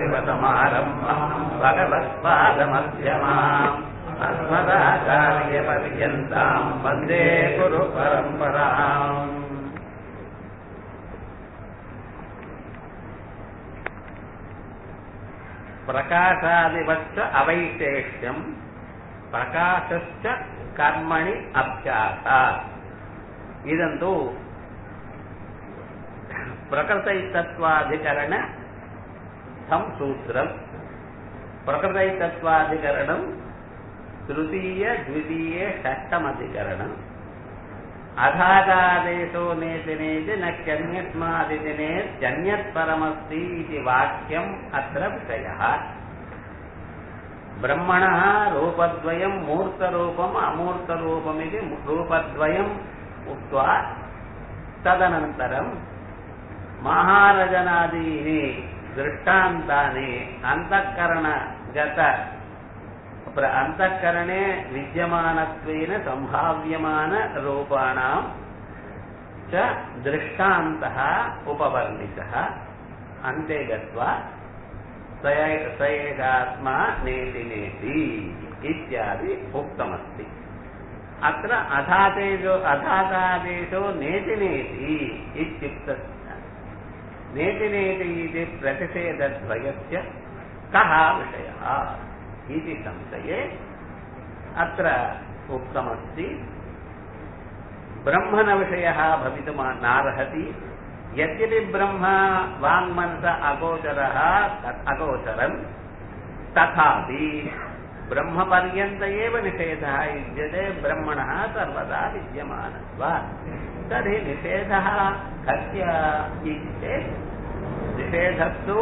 सदाशिवसमारम्भाम् भगवत्पादमध्यमाम् अस्मदाचार्यपर्यन्ताम् वन्दे गुरु परम्पराम् प्रकाशादिवच्च अवैशेष्यम् प्रकाशश्च कर्मणि अभ्यासात् इदन्तु प्रकृतैतत्त्वाधिकरण संसूत्रम् प्रकृतैतत्त्वाधिकरणम् तृतीय द्वितीये षष्टमधिकरणम् अधागादेशो नेति नेति न क्यन्यस्मादिति नेत्यन्यत्परमस्ति इति वाक्यम् अत्र विषयः ब्रह्मणः रूपद्वयम् मूर्तरूपम् अमूर्तरूपमिति रूपद्वयम् उक्त्वा तदनन्तरम् महारजनादीनि दृष्टान्तानि अन्तःकरणगत अन्तःकरणे विद्यमानत्वेन सम्भाव्यमानरूपाणां च दृष्टान्तः उपवर्णितः अन्ते गत्वा स स एकात्मा नेति नेति इत्यादि उक्तमस्ति अत्र अधातेजो अधातादेशो नेति नेति इत्युक्तस्य नेति नेति इति प्रतिषेधद्वयस्य कः विषयः इति संशये अत्र उक्तमस्ति ब्रह्मणविषयः भवितुम् नार्हति यद्यपि ब्रह्म वाङ्मनस अगोचरः अगोचरम् तथापि ब्रह्मपर्यन्त एव निषेधः युज्यते ब्रह्मणः सर्वदा विद्यमानत्वात् तर्हि निषेधः कस्य इति चेत् निषेधस्तु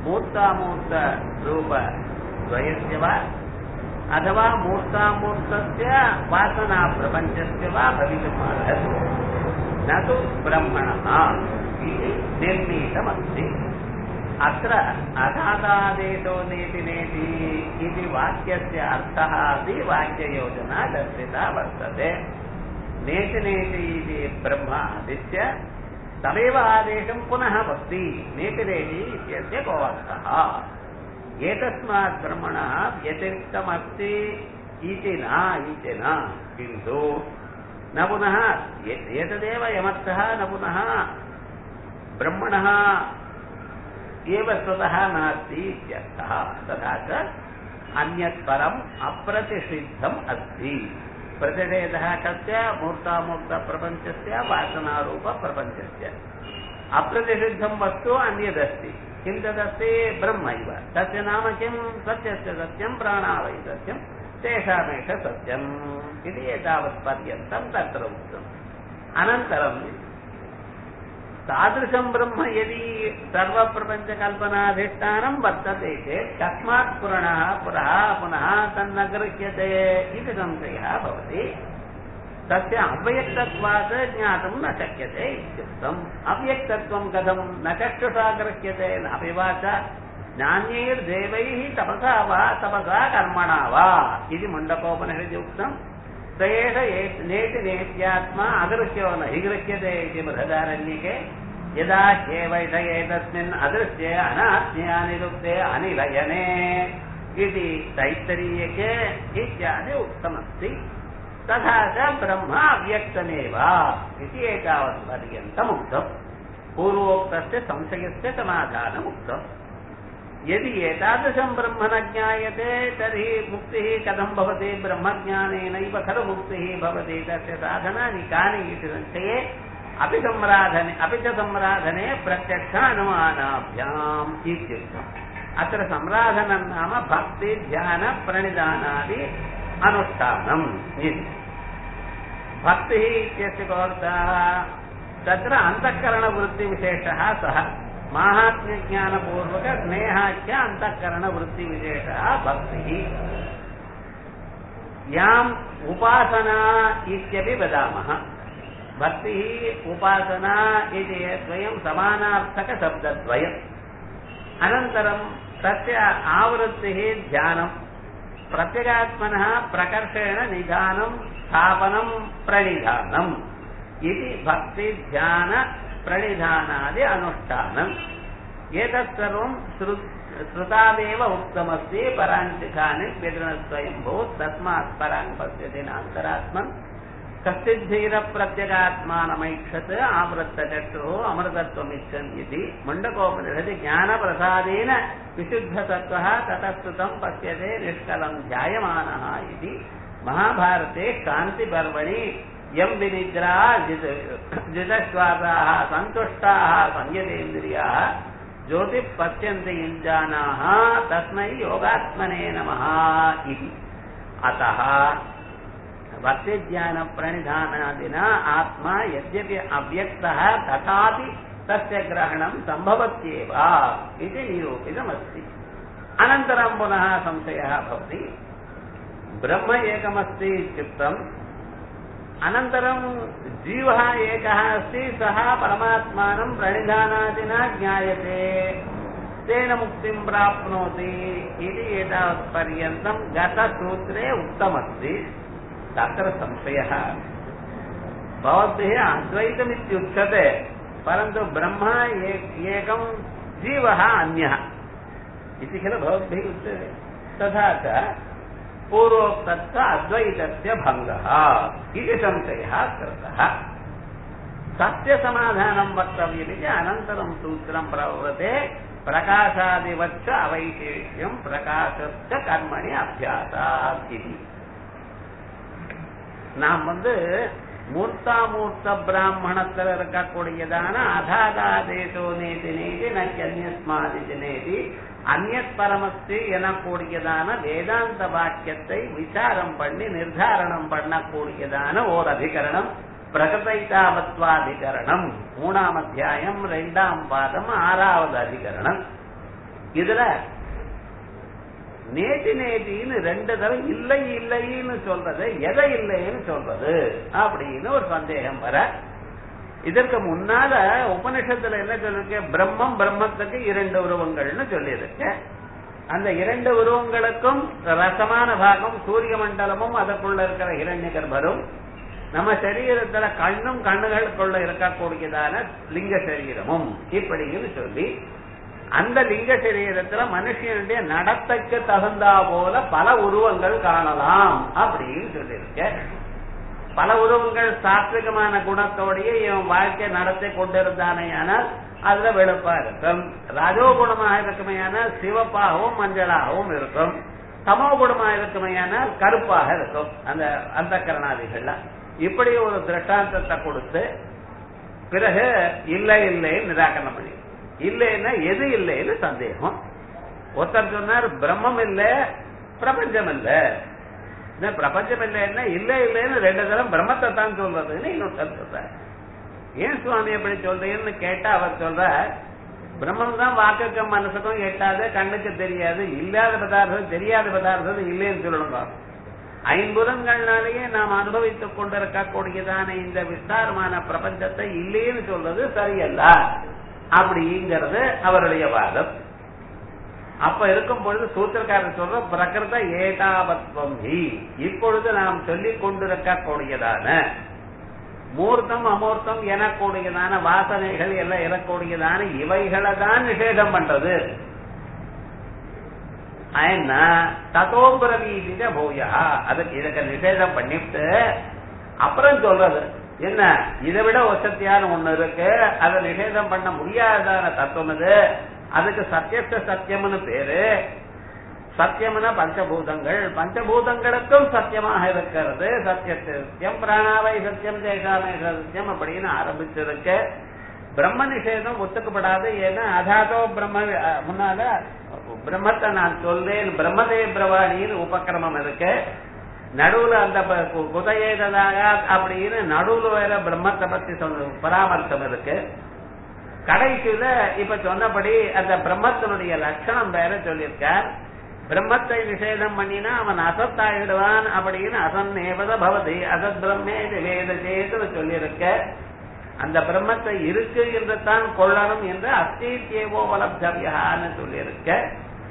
मूर्तामूर्तरूपद्वयस्य वा अथवा मूर्तामूर्तस्य वासनाप्रपञ्चस्य वा भवितुम् अर्हति न तु ब्रह्मणः इति निर्णीतमस्ति अत्र अधातादेशो नेति नेति इति वाक्यस्य अर्थः अपि वाक्ययोजना दर्शिता वर्तते नेति नेति इति ब्रह्म आदित्य तदेव आदेशं पुनः वक्ति नेति नेति इत्यस्य को अर्थः एतस्मात् ब्रह्मणः व्यतिरिक्तमस्ति इति न इति न किन्तु न पुनः एतदेव यमर्थः न पुनः ब्रह्मणः एव स्वतः नास्ति इत्यर्थः तथा च अन्यत् परम् अप्रतिषिद्धम् अस्ति प्रतिषेधः कस्य मूर्तामूर्तप्रपञ्चस्य वासनारूपप्रपञ्चस्य अप्रतिषिद्धं वस्तु अन्यदस्ति किं तदस्ति ब्रह्म इव तस्य नाम किं सत्यस्य सत्यं प्राणावै सत्यं तेषामेष सत्यम् इति एतावत्पर्यन्तं तत्र उक्तम् अनन्तरं तादृशं ब्रह्म यदि सर्वप्रपञ्चकल्पनाधिष्ठानं वर्तते चेत् कस्मात् पुरणः पुरः पुनः तन्न गृह्यते इति संशयः भवति तस्य अव्यक्तत्वात् ज्ञातुं न शक्यते इत्युक्तम् अव्यक्तत्वं कथं न चक्षुषा गृह्यते नापि वाचा नान्यैर्देवैः तपसा वा तपसा कर्मणा वा इति मुण्डकोपनिषदि उक्तम् स एष नेति नेत्यात्मा अदृश्यो न हि गृह्यते इति बृहदारण्यके यदा ह्येवैष एतस्मिन् अदृश्ये अनात्म्या निरुक्ते अनिलयने इति तैत्तरीयके इत्यादि उक्तमस्ति तथा च ब्रह्म अव्यक्तमेव इति एतावत्पर्यन्तम् उक्तम् पूर्वोक्तस्य संशयस्य समाधानम् उक्तम् यदि एतादृशं ब्रह्म न ज्ञायते तर्हि मुक्तिः कथं भवति ब्रह्मज्ञानेनैव खलु मुक्तिः भवति तस्य साधनानि कानि इति संशये अपि संराधने अपि च संराधने प्रत्यक्ष अनुमानाभ्याम् इत्युक्तम् अत्र संराधनं नाम भक्ति ध्यान प्रणिधानादि अनुष्ठानम् इति भक्तिः इत्यस्य कोऽर्थः तत्र अन्तःकरणवृत्तिविशेषः सः माहात्म्यज्ञानपूर्वक स्नेहाख्य अन्तःकरणवृत्तिविशेषः भक्तिः याम् उपासना इत्यपि वदामः भक्तिः उपासना इति द्वयं समानार्थकशब्दद्वयम् अनन्तरं तस्य आवृत्तिः ध्यानं प्रत्यगात्मनः प्रकर्षेण निधानं स्थापनं प्रणिधानम् इति भक्तिध्यान प्रणिधानादि अनुष्ठानम् एतत् सर्वं श्रु श्रुतादेव उक्तमस्ति पराञ्चिकानि व्यजनस्वयम्भो तस्मात् पराङ् पश्यति नान्तरात्मन् कश्चिद्धीरप्रत्यगात्मानमैक्षत् आवृत्तचक्षुः अमृतत्वमिच्छन् इति मुण्डकोपनिषदि ज्ञानप्रसादेन विशुद्धसत्त्वः ततस्तुतं पश्यते निष्कलं ध्यायमानः इति महाभारते शान्तिपर्वणि यं विनिद्रा जितश्वासाः सन्तुष्टाः संयतेन्द्रियाः ज्योतिः पश्यन्ति युञ्जानाः तस्मै योगात्मने नमः इति अतः भक्तिज्ञानप्रणिधानादिना आत्मा यद्यपि अव्यक्तः तथापि तस्य ग्रहणं सम्भवत्येव इति निरूपितमस्ति अनन्तरं पुनः संशयः भवति ब्रह्म एकमस्ति इत्युक्तम् अनन्तरं जीवः एकः अस्ति सः परमात्मानं प्रणिधानादिना ज्ञायते तेन मुक्तिं प्राप्नोति इति एतावत्पर्यन्तं गतसूत्रे उक्तमस्ति तत्र संशयः भवद्भिः अद्वैतमित्युच्यते परन्तु ब्रह्म एकं जीवः अन्यः इति खलु भवद्भिः उच्यते तथा च पूर्वोक्तस्य अद्वैतस्य भङ्गः इति संशयः कृतः सत्यसमाधानं वक्तव्यमिति अनन्तरं सूत्रं प्रवर्तते प्रकाशादिवच्च अवैशेष्यं प्रकाशश्च कर्मणि अभ्यासात् इति நாம் வந்து மூர்த்தாமூர்த்த பிராமணத்தில் இருக்கக்கூடியதான அதாதாதேசோ நேதி நேதி நக்கு அந்நியஸ்மாதிஜ நேதி அந்நியத் பரமஸ்தி எனக்கூடியதான வேதாந்த வாக்கியத்தை விசாரம் பண்ணி நிர்தாரணம் பண்ணக்கூடியதான ஓர் அதிகரணம் பிரகதைதாவத்வாதிகரணம் மூணாம் அத்தியாயம் ரெண்டாம் பாதம் ஆறாவது அதிகரணம் இதுல நேதி நேதின்னு ரெண்டு தடவை இல்லை இல்லைன்னு சொல்றது எதை இல்லைன்னு சொல்றது அப்படின்னு ஒரு சந்தேகம் வர இதற்கு முன்னால உபனிஷத்துல என்ன சொல்லிருக்க பிரம்மம் பிரம்மத்துக்கு இரண்டு உருவங்கள்னு சொல்லியிருக்க அந்த இரண்டு உருவங்களுக்கும் ரசமான பாகம் சூரிய மண்டலமும் அதற்குள்ள இருக்கிற இரண்ய கர்ப்பரும் நம்ம சரீரத்துல கண்ணும் கண்ணுகளுக்குள்ள இருக்கக்கூடியதான லிங்க சரீரமும் இப்படின்னு சொல்லி அந்த லிங்க சரீரத்துல மனுஷனுடைய நடத்தைக்கு தகுந்தா போல பல உருவங்கள் காணலாம் அப்படின்னு சொல்லியிருக்க பல உருவங்கள் சாத்விகமான குணத்தோடையே இவன் வாழ்க்கை நடத்தி கொண்டிருந்தானே ஆனால் அதுல வெளுப்பா இருக்கும் ரஜோ குணமாக இருக்குமையானால் சிவப்பாகவும் மஞ்சளாகவும் இருக்கும் சமோ குணமாக இருக்குமையானால் கருப்பாக இருக்கும் அந்த அந்த கரணாதிகள்ல இப்படி ஒரு திருஷ்டாந்தத்தை கொடுத்து பிறகு இல்லை இல்லைன்னு நிராகரணம் பண்ணி இல்லைன்னா எது இல்லைன்னு சந்தேகம் ஒருத்தர் சொன்னார் பிரம்மம் இல்ல பிரபஞ்சம் இல்ல பிரபஞ்சம் இல்லைன்னா இல்ல இல்லைன்னு ரெண்டு தரம் பிரம்மத்தை தான் சொல்றதுன்னு இன்னொருத்தர் சொல்றார் ஏன் சுவாமி எப்படி சொல்றீங்கன்னு கேட்டா அவர் சொல்ற பிரம்மம் தான் வாக்குக்கும் மனசுக்கும் எட்டாது கண்ணுக்கு தெரியாது இல்லாத பதார்த்தம் தெரியாத பதார்த்தம் இல்லைன்னு சொல்லணுங்க ஐம்புலன்கள்னாலேயே நாம் அனுபவித்துக் கொண்டிருக்கக்கூடியதான இந்த விஸ்தாரமான பிரபஞ்சத்தை இல்லைன்னு சொல்றது சரியல்ல அப்படிங்கிறது அவருடைய வாதம் அப்ப இருக்கும் பொழுது சூத்திரக்காரர் சொல்ற பிரகிருத ஏகாபத்வம் ஹி இப்பொழுது நாம் சொல்லிக் கொண்டிருக்கக்கூடியதான மூர்த்தம் அமூர்த்தம் எனக்கூடியதான வாசனைகள் எல்லாம் எனக்கூடியதான இவைகளை தான் நிஷேதம் பண்றது ஏன்னா ததோபிரவீதித பூயா அதுக்கு இதுக்கு நிஷேதம் பண்ணிட்டு அப்புறம் சொல்றது என்ன இதை விட வசத்தியான ஒண்ணு இருக்கு அதை நிஷேதம் பண்ண முடியாதான தத்துவம் இது அதுக்கு சத்தியத்த சத்தியம்னு பேரு சத்தியம்னா பஞ்சபூதங்கள் பஞ்சபூதங்களுக்கும் சத்தியமாக இருக்கிறது சத்திய சத்தியம் பிராணாவை சத்தியம் தேசாமை சத்தியம் அப்படின்னு ஆரம்பிச்சிருக்கு பிரம்ம நிஷேதம் ஒத்துக்கப்படாது ஏன்னா அதாதோ பிரம்ம முன்னால பிரம்மத்தை நான் சொல்றேன் பிரம்மதே பிரவாணின்னு உபக்கிரமம் இருக்கு நடுவுல அந்த குதையதாக அப்படின்னு நடுவுல வேற பிரம்மத்தை பத்தி சொன்ன பராமர்சம் இருக்கு கடைசியில இப்ப சொன்னபடி அந்த பிரம்மத்தினுடைய லட்சணம் வேற சொல்லியிருக்கார் பிரம்மத்தை நிஷேதம் பண்ணினா அவன் அசத்தாயிடுவான் அப்படின்னு அசன் ஏவத பவதி அசத் பிரம்மே வேத சேது சொல்லியிருக்க அந்த பிரம்மத்தை இருக்கு என்று தான் கொள்ளணும் என்று அஸ்தீத்தியவோ வலப்தவியான்னு சொல்லியிருக்க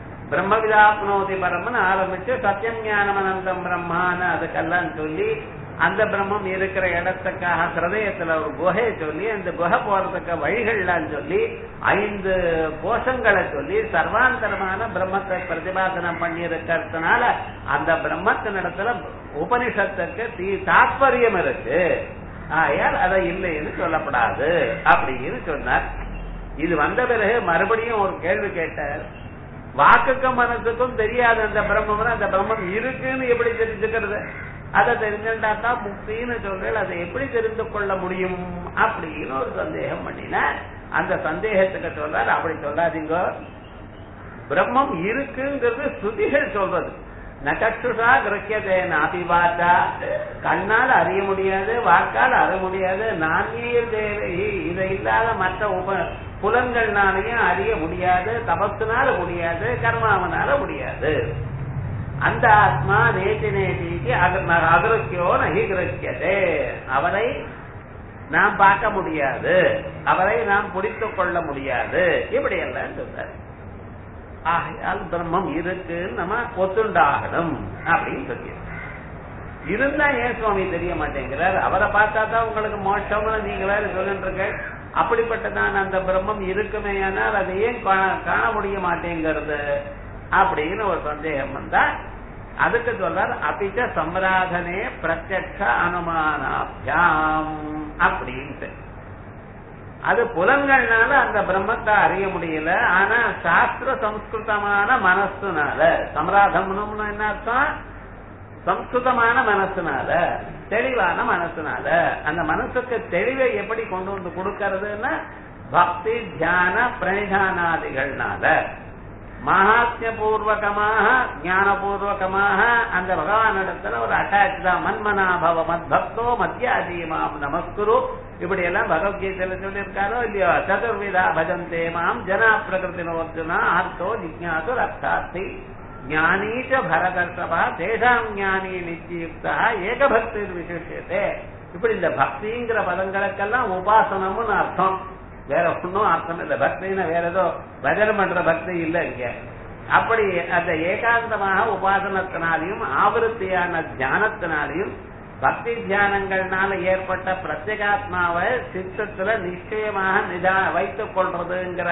பிரம்மவிதாப்னோதி பரம்னு ஆரம்பிச்சு சத்தியம் ஞானம் அனந்தம் பிரம்மான்னு அதுக்கெல்லாம் சொல்லி அந்த பிரம்மம் இருக்கிற இடத்துக்காக ஹிருதயத்துல ஒரு குகையை சொல்லி அந்த குகை போறதுக்கு வழிகள்லாம் சொல்லி ஐந்து கோஷங்களை சொல்லி சர்வாந்தரமான பிரம்மத்தை பிரதிபாதனம் பண்ணி இருக்கிறதுனால அந்த பிரம்மத்தினிடத்துல உபனிஷத்துக்கு தீ தாற்பயம் இருக்கு ஆயால் அதை இல்லைன்னு சொல்லப்படாது அப்படின்னு சொன்னார் இது வந்த பிறகு மறுபடியும் ஒரு கேள்வி கேட்டார் வாக்குக்கும் மனசுக்கும் தெரியாது அந்த பிரம்மம் அந்த பிரம்மம் இருக்குன்னு எப்படி தெரிஞ்சுக்கிறது அதை தெரிஞ்சுட்டா தான் முக்தின்னு சொல்றேன் அதை எப்படி தெரிந்து கொள்ள முடியும் அப்படின்னு ஒரு சந்தேகம் பண்ணின அந்த சந்தேகத்துக்கு சொல்றாரு அப்படி சொல்லாதீங்க பிரம்மம் இருக்குங்கிறது ஸ்ருதிகள் சொல்றது நகச்சுஷா கிரக்கியதே நாபிவாச்சா கண்ணால் அறிய முடியாது வாக்கால் அறிய முடியாது நானிய தேவை இதை இல்லாத மற்ற உப புலன்கள்னாலையும் அறிய முடியாது தபத்தினால முடியாது கர்மாவனால முடியாது அந்த ஆத்மா நேதி நேதிக்கு அகிருக்கியோ நகி கிரக்கியதே அவரை நாம் பார்க்க முடியாது அவரை நாம் பிடித்துக் கொள்ள முடியாது இப்படி எல்லாம் சொல்றாரு ஆகையால் பிரம்மம் இருக்குன்னு நம்ம ஒத்துண்டாகணும் அப்படின்னு சொல்லி இருந்தா ஏன் சுவாமி தெரிய மாட்டேங்கிறார் அவரை பார்த்தா தான் உங்களுக்கு மோட்சம்னு நீங்க வேற சொல்லிட்டு இருக்க அப்படிப்பட்டதான் அந்த பிரம்மம் இருக்குமே ஆனால் அதை ஏன் காண முடிய மாட்டேங்கிறது அப்படின்னு ஒரு சந்தேகம் வந்தா அதுக்கு சொல்றார் அபிச்ச சம்பிராதனே பிரத்யக்ஷ அனுமானாபியாம் அப்படின்ட்டு அது புலன்கள்னால அந்த பிரம்மத்தை அறிய முடியல ஆனா சாஸ்திர சம்ஸ்கிருதமான மனசுனால சம்ராதம்னு என்ன அர்த்தம் சம்ஸ்கிருதமான மனசுனால தெளிவான மனசுனால அந்த மனசுக்கு தெளிவை எப்படி கொண்டு வந்து கொடுக்கறதுன்னா பக்தி தியான பிரணிதானாதிகள்னால மகாத்மிய பூர்வகமாக ஞான பூர்வகமாக அந்த பகவானிடத்துல ஒரு அட்டாச் தான் மன்மனாபவ மத் பக்தோ மத்தியாதீமாம் நமஸ்குரு இப்படி எல்லாம் பகவத்கீதையில சொல்லியிருக்காரோ இல்லையோ சதுர்விதா பஜந்தே மாம் ஜனா பிரகிருத்தினோர்ஜுனா ஆர்த்தோ ஜிக்யாசு ரக்ஷார்த்தி ஞானீச்ச பரதர்ஷபா தேசாம் ஞானி நித்தியுக்தா ஏகபக்தி விசேஷத்தை இப்படி இந்த பக்திங்கிற பதங்களுக்கெல்லாம் உபாசனம்னு அர்த்தம் வேற ஒன்றும் அர்த்தம் இல்லை பக்தின்னா வேற ஏதோ பஜனை பண்ற பக்தி இல்லை இங்க அப்படி அந்த ஏகாந்தமாக உபாசனத்தினாலையும் ஆவருத்தியான தியானத்தினாலையும் பக்தி தியானங்கள்னால ஏற்பட்ட பிரத்யேகாத்மாவை சித்தத்துல நிச்சயமாக நிதா வைத்துக் கொள்றதுங்கிற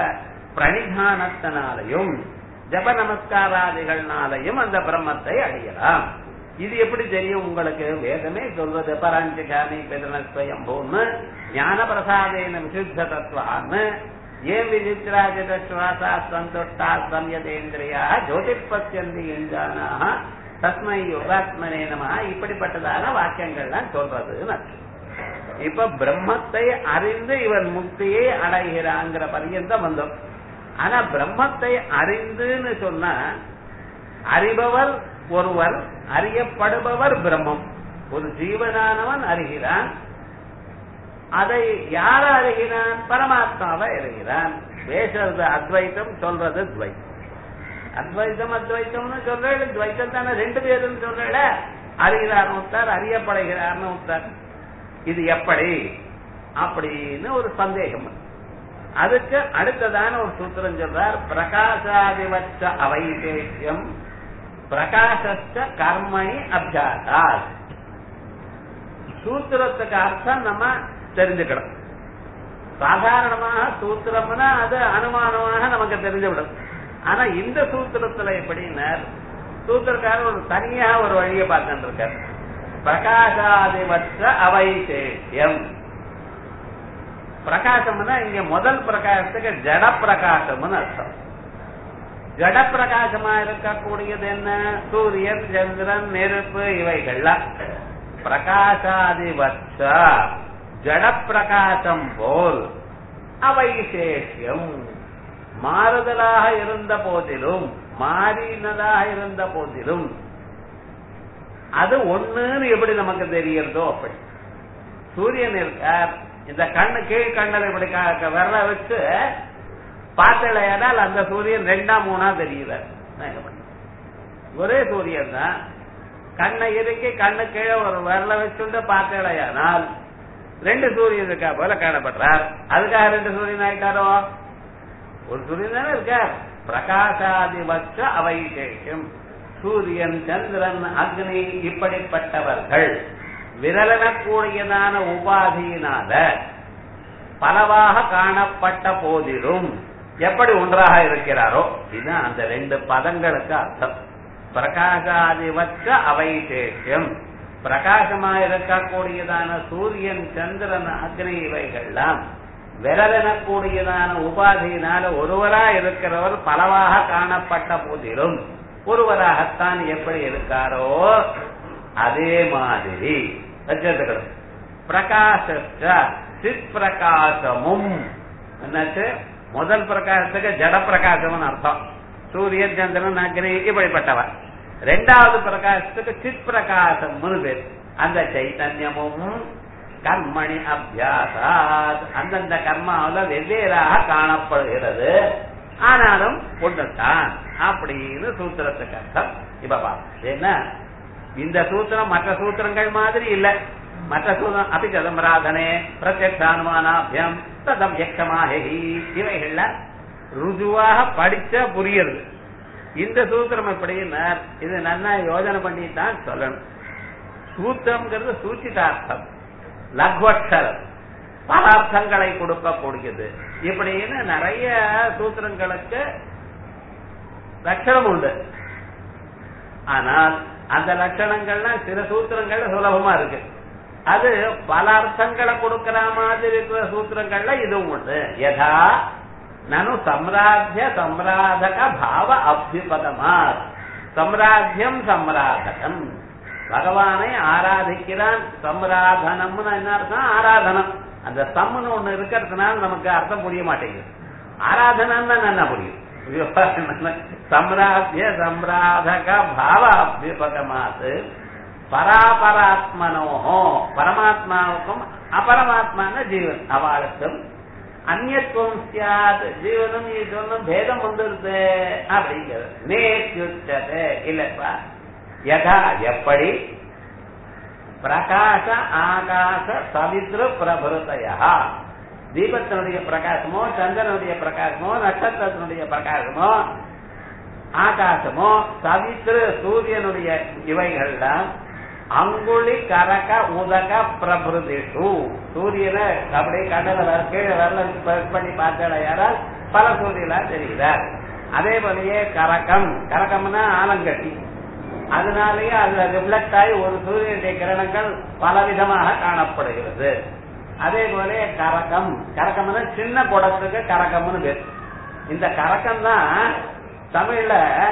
பிரணிதானத்தினாலையும் ஜப நமஸ்காராதிகள்னாலையும் அந்த பிரம்மத்தை அடையலாம் இது எப்படி தெரியும் உங்களுக்கு வேதமே சொல்வது பராஞ்சிகாமி பெருனஸ்வயம்பூன்னு ஞான பிரசாதேன விசுத்த தத்துவான்னு ஏன் விசித்ராஜதஸ்வாசா சந்தோஷ்டா சம்யதேந்திரியா ஜோதிப்பத்தியந்தி எஞ்சானாக தஸ்மை யோகாத்மனே நம இப்படிப்பட்டதான வாக்கியங்கள்லாம் சொல்றதுன்னு இப்ப பிரம்மத்தை அறிந்து இவன் முக்தியை அடைகிறாங்கிற பரியந்தம் வந்தோம் ஆனா பிரம்மத்தை அறிந்துன்னு சொன்னா அறிபவர் ஒருவர் அறியப்படுபவர் பிரம்மம் ஒரு ஜீவனானவன் அறிகிறான் அதை யார அறிகிறான் பரமாத்மாவை அறிகிறான் பேசுறது அத்வைத்தம் சொல்றது துவைத்தம் அத்வைத்தம் அத்வைத்தம்னு சொல்றேன் துவைத்தம் தானே ரெண்டு பேரும் சொல்றேன் அறிகிறார்னு உத்தார் அறியப்படுகிறார்னு உத்தார் இது எப்படி அப்படின்னு ஒரு சந்தேகம் அதுக்கு அடுத்ததான ஒரு சூத்திரம் சொல்றார் பிரகாசாதிவச்ச அவைசேஷம் பிரகாசஸ்ட கர்மணி அபியாசா சூத்திரத்துக்கு அர்த்தம் நம்ம தெரிஞ்சுக்கணும் சாதாரணமாக சூத்திரம்னா அது அனுமானமாக நமக்கு தெரிஞ்சுவிடும் ஆனா இந்த சூத்திரத்துல எப்படின்னா சூத்திரக்காரர் ஒரு தனியா ஒரு வழியை பார்த்துட்டு இருக்கார் பிரகாசாதிவற்ற அவைசேஷம் பிரகாசம்னா இங்க முதல் பிரகாசத்துக்கு ஜட பிரகாசம்னு அர்த்தம் ஜட பிரகாசமா இருக்கக்கூடியது என்ன சூரியன் சந்திரன் நெருப்பு இவைகள்லாம் பிரகாசாதிவற்ற ஜட பிரகாசம் போல் அவைசேஷம் மாறுதலாக இருந்த போதிலும் மாறினதாக இருந்த போதிலும் அது ஒண்ணுன்னு எப்படி நமக்கு தெரியறதோ அப்படி சூரியன் இருக்கார் இந்த கண்ணு கீழ் கண்ணல இப்படி விரல வச்சு பார்த்தலையானால் அந்த சூரியன் ரெண்டா மூணா தெரியல ஒரே சூரியன் தான் கண்ணை இறுக்கி கண்ணு கீழே ஒரு விரல வச்சுட்டு பார்த்தலையானால் ரெண்டு சூரியன் இருக்கா போல காணப்படுறார் அதுக்காக ரெண்டு சூரியன் ஆயிட்டாரோ ஒரு சூரியன் தானே இருக்கார் பிரகாசாதிபட்ச அவைசேஷம் சூரியன் சந்திரன் அக்னி இப்படிப்பட்டவர்கள் விரலனக்கூடியதான உபாதியினால பலவாக காணப்பட்ட போதிலும் எப்படி ஒன்றாக இருக்கிறாரோ இதுதான் அந்த ரெண்டு பதங்களுக்கு அர்த்தம் பிரகாசாதிவற்ற அவைசேஷம் பிரகாசமா இருக்கக்கூடியதான சூரியன் சந்திரன் அக்னி இவைகள்லாம் விரலெனக்கூடியதான உபாதியினால ஒருவரா இருக்கிறவர் பலவாக காணப்பட்ட போதிலும் ஒருவராகத்தான் எப்படி இருக்காரோ அதே மாதிரி வச்சிருக்கணும் பிரகாச சித் பிரகாசமும் என்னாச்சு முதல் பிரகாசத்துக்கு ஜட பிரகாசம்னு அர்த்தம் சூரியன் சந்திரன் அக்னி இப்படிப்பட்டவன் ரெண்டாவது பிரகாசத்துக்கு சித் பிரகாசம்னு பேர் அந்த சைத்தன்யமும் கர்மணி அபியாசாத் அந்தந்த கர்மாவில வெவ்வேறாக காணப்படுகிறது ஆனாலும் ஒன்றுதான் அப்படின்னு சூத்திரத்துக்கு அர்த்தம் இப்ப பாப்போம் என்ன இந்த சூத்திரம் மற்ற சூத்திரங்கள் மாதிரி இல்ல மற்ற சூத்திரம் அபி சதம்பராதனே பிரத்யக்ஷானுமானாபியம் ததம் யக்ஷமாஹி இவைகள்ல ருஜுவாக படிச்சா புரியுது இந்த சூத்திரம் எப்படின்னா இது நல்லா யோஜனை பண்ணி தான் சொல்லணும் சூத்திரம்ங்கிறது சூச்சிதார்த்தம் லக்வக்ஷரம் பல அர்த்தங்களை கொடுக்கக்கூடியது இப்படின்னு நிறைய சூத்திரங்களுக்கு லட்சணம் உண்டு ஆனால் அந்த லட்சணங்கள்லாம் சில சூத்திரங்கள்ல சுலபமா இருக்கு அது பல அர்த்தங்களை கொடுக்கிற மாதிரி இருக்கிற சூத்திரங்கள்ல இதுவும் உண்டு யதா நனு சம்ராத்திய சம்ராதக பாவ அபியுபதமா சம்ராத்தியம் சம்ராதகம் பகவானை ஆராதிக்கிறான் சம்ராதனம்னு என்ன அர்த்தம் ஆராதனம் அந்த சம்னு ஒண்ணு இருக்கிறதுனால நமக்கு அர்த்தம் புரிய மாட்டேங்குது ஆராதனம் தான் நல்லா புரியும் சம்ராத்திய சம்ராதக பாவ அபியுபகமாத்து பராபராத்மனோஹோ பரமாத்மாவுக்கும் அபரமாத்மான ஜீவன் அவளுக்கும் அந்நியத்துவம் சியாத் ஜீவனும் ஈஸ்வரனும் பேதம் வந்துருது அப்படிங்கிறது நேற்று இல்லப்பா யதா எப்படி பிரகாச ஆகாச சவித்ரு பிரபுத்தையா தீபத்தினுடைய பிரகாசமோ சந்திரனுடைய பிரகாசமோ நட்சத்திரத்தினுடைய பிரகாசமோ ஆகாசமோ சவித்ரு சூரியனுடைய இவைகள்லாம் அங்குளி கரக உதக பிரபுதிஷு சூரியனை அப்படியே கடல கீழே வரல பண்ணி பார்த்தால யாரால் பல சூரியனா தெரிகிறார் அதே போலயே கரகம் கரகம்னா ஆலங்கட்டி அதனாலேயே அதுல ரிஃப்ளெக்ட் ஆகி ஒரு சூரியனுடைய கிரணங்கள் பலவிதமாக காணப்படுகிறது அதே போல கரகம் கரகம்னா சின்ன குடத்துக்கு கரகம்னு பேர் இந்த கரகம் தான் தமிழ்ல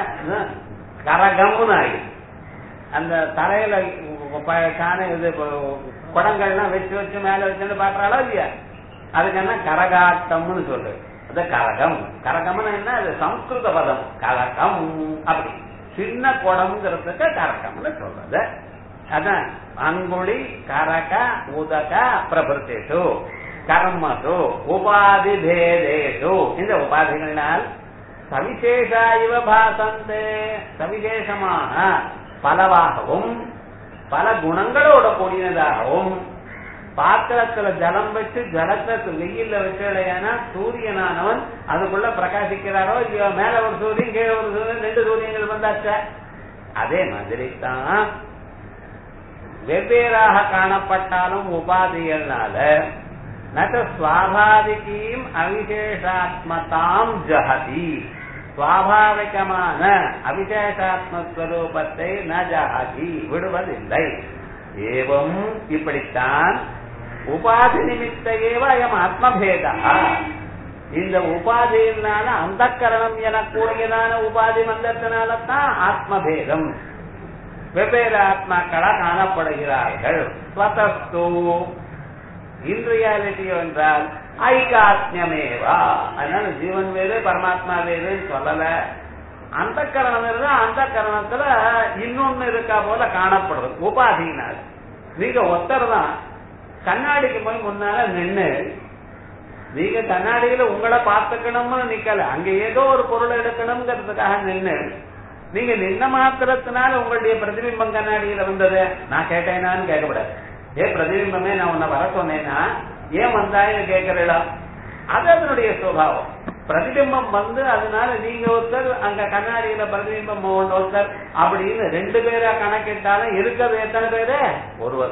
கரகம்னு ஆயிடுச்சு அந்த தலையில காண இது குடங்கள்லாம் வச்சு வச்சு மேல வச்சுன்னு பாக்குறாளோ இல்லையா அதுக்கு என்ன கரகாட்டம்னு சொல்லு அது கரகம் கரகம்னு என்ன அது சம்ஸ்கிருத பதம் கரகம் அப்படி சின்ன குடம்ங்கிறதுக்கு கரகம்னு சொல்றது அதான் அங்குழி கரக உதக பிரபுத்தேஷு கர்மசு உபாதி பேதேஷு இந்த உபாதிகளால் சவிசேஷா இவ பாசந்தே சவிசேஷமாக பலவாகவும் பல குணங்களோட கூடியதாகவும் பாத்திரத்துல ஜலம் வச்சு ஜலத்தை வெயில்ல வச்சலையானா சூரியனானவன் அதுக்குள்ள பிரகாசிக்கிறாரோ இல்லையோ மேல ஒரு சூரியன் கீழே ஒரு சூரியன் ரெண்டு சூரியங்கள் வந்தாச்ச அதே மாதிரி தான் வெவ்வேறாக காணப்பட்டாலும் உபாதிகள்னால நக சுவாபாவிகீம் அவிசேஷாத்மதாம் ஜஹதி சுவாபாவிகமான அவிசேஷாத்மஸ்வரூபத்தை ந ஜஹதி விடுவதில்லை ஏவம் இப்படித்தான் உபாதி நிமித்த ஏவ அயம் ஆத்மபேதா இந்த உபாதியினால அந்த கரணம் எனக்கூடியதான உபாதி வந்ததுனால தான் ஆத்மபேதம் வெவ்வேறு ஆத்மாக்களா காணப்படுகிறார்கள் ஸ்வதஸ்து இன் ரியாலிட்டி என்றால் ஐகாத்மியமேவா அதனால ஜீவன் வேறு பரமாத்மா வேறுன்னு சொல்லல அந்த கரணம் இருந்தா அந்த கரணத்துல இன்னொன்னு இருக்கா போல காணப்படுறது உபாதியினால் நீங்க ஒத்தர் தான் கண்ணாடிக்கு போய் முன்னால நின்னு நீங்க கண்ணாடியில உங்களை பார்த்துக்கணும்னு நிக்கல அங்க ஏதோ ஒரு பொருள் எடுக்கணுங்கிறதுக்காக நின்னு நீங்க நின்ன மாத்திரத்தினால உங்களுடைய பிரதிபிம்பம் கண்ணாடியில வந்தது நான் கேட்டேனான்னு கேட்கக்கூடாது ஏ பிரதிபிம்பமே நான் உன்னை வர சொன்னேன்னா ஏன் வந்தாயின்னு கேட்கிறீடா அது அதனுடைய சுபாவம் பிரதிபிம்பம் வந்து அதனால நீங்க ஒருத்தர் அங்க கண்ணாடியில பிரதிபிம்பம் ஒருத்தர் அப்படின்னு ரெண்டு பேரா கணக்கிட்டாலும் இருக்கிறது எத்தனை பேரு ஒருவர் தான்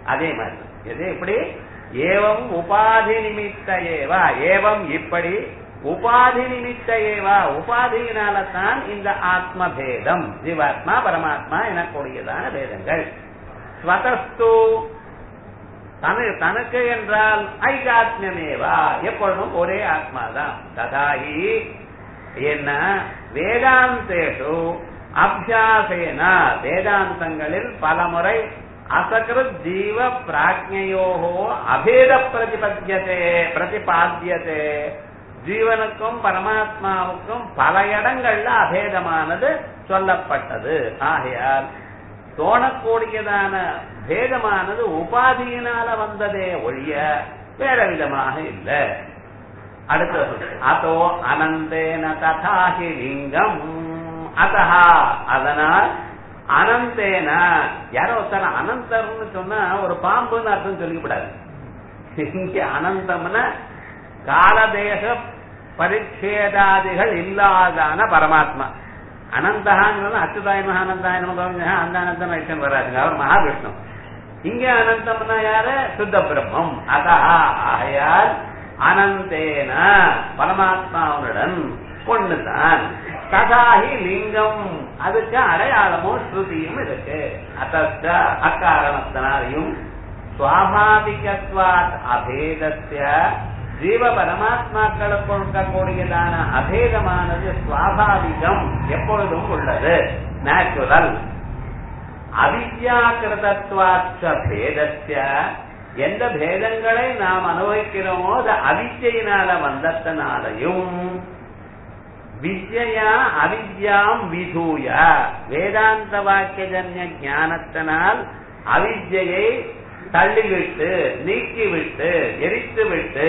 அதே மாதிரி எது எப்படி ஏவம் உபாதி நிமித்த ஏவா ஏவம் இப்படி உபாதி நிமித்த ஏவா உபாதியினால தான் இந்த ஆத்ம பேதம் ஜீவாத்மா பரமாத்மா எனக்கூடியதான பேதங்கள் ஸ்வதஸ்து தனு தனக்கு என்றால் ஐகாத்மியமேவா எப்பொழுதும் ஒரே ஆத்மாதான் ததாகி என்ன வேதாந்தேஷு அபியாசேன வேதாந்தங்களில் பலமுறை அசகிருத் ஜீவ பிராஜ்யோகோ அபேத பிரதிபத்தியதே பிரதிபாத்தியதே ஜீவனுக்கும் பரமாத்மாவுக்கும் பல இடங்கள்ல அபேதமானது சொல்லப்பட்டது ஆகையால் தோணக்கூடியதான பேதமானது உபாதியினால வந்ததே ஒழிய வேற விதமாக இல்லை அடுத்தது அதோ அனந்தேன ததாகி லிங்கம் அதஹா அதனால் அனந்தேன யாரோ ஒருத்தர் அனந்தர்னு சொன்னா ஒரு பாம்புன்னு அர்த்தம் சொல்லிவிடாது இங்க அனந்தம்னா காலதேச பரிச்சேதாதிகள் இல்லாதான பரமாத்மா அனந்தகான்னு அச்சுதாய மகானந்தாய நமக்கு அந்த அனந்தம் வைஷ்ணம் வராதுங்க அவர் மகாவிஷ்ணு இங்க அனந்தம்னா யாரு சுத்த பிரம்மம் அதா ஆகையால் அனந்தேன பரமாத்மாவுடன் ஒண்ணுதான் ததாகி லிங்கம் அதுக்கு அடையாளமும் ஸ்ருதியும் இருக்கு அத்த அக்காரணத்தினாலையும் சுவாபாவிகத்வாத் அபேதஸ்ய ஜீவ பரமாத்மாக்களுக்கு இருக்கக்கூடியதான அபேதமானது சுவாபாவிகம் எப்பொழுதும் உள்ளது நேச்சுரல் அவித்யாக்கிருதத்வாச்ச பேதஸ்ய எந்த பேதங்களை நாம் அனுபவிக்கிறோமோ அது அவித்யினால வந்ததனாலையும் வித்யா அவித்யாம் விதூய வேதாந்த வாக்கியஜன்ய ஞானத்தினால் அவித்யை தள்ளிவிட்டு நீக்கிவிட்டு எரித்துவிட்டு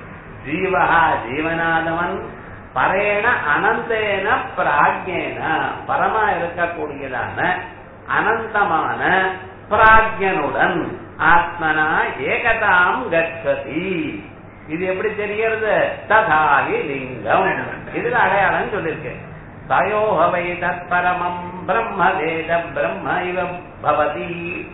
ஜீவகா ஜீவனாதவன் பரேண அனந்தேன பிராஜ்யேன பரமா இருக்கக்கூடியதான அனந்தமான பிராஜ்யனுடன் ஆத்மனா ஏகதாம் கச்சதி இது எப்படி தெரிகிறது ததாகி லிங்கம் இதுல அடையாளம் சொல்லிருக்கு தயோகவை தத்பரமம் பிரம்ம வேத பிரம்ம இவ பவதி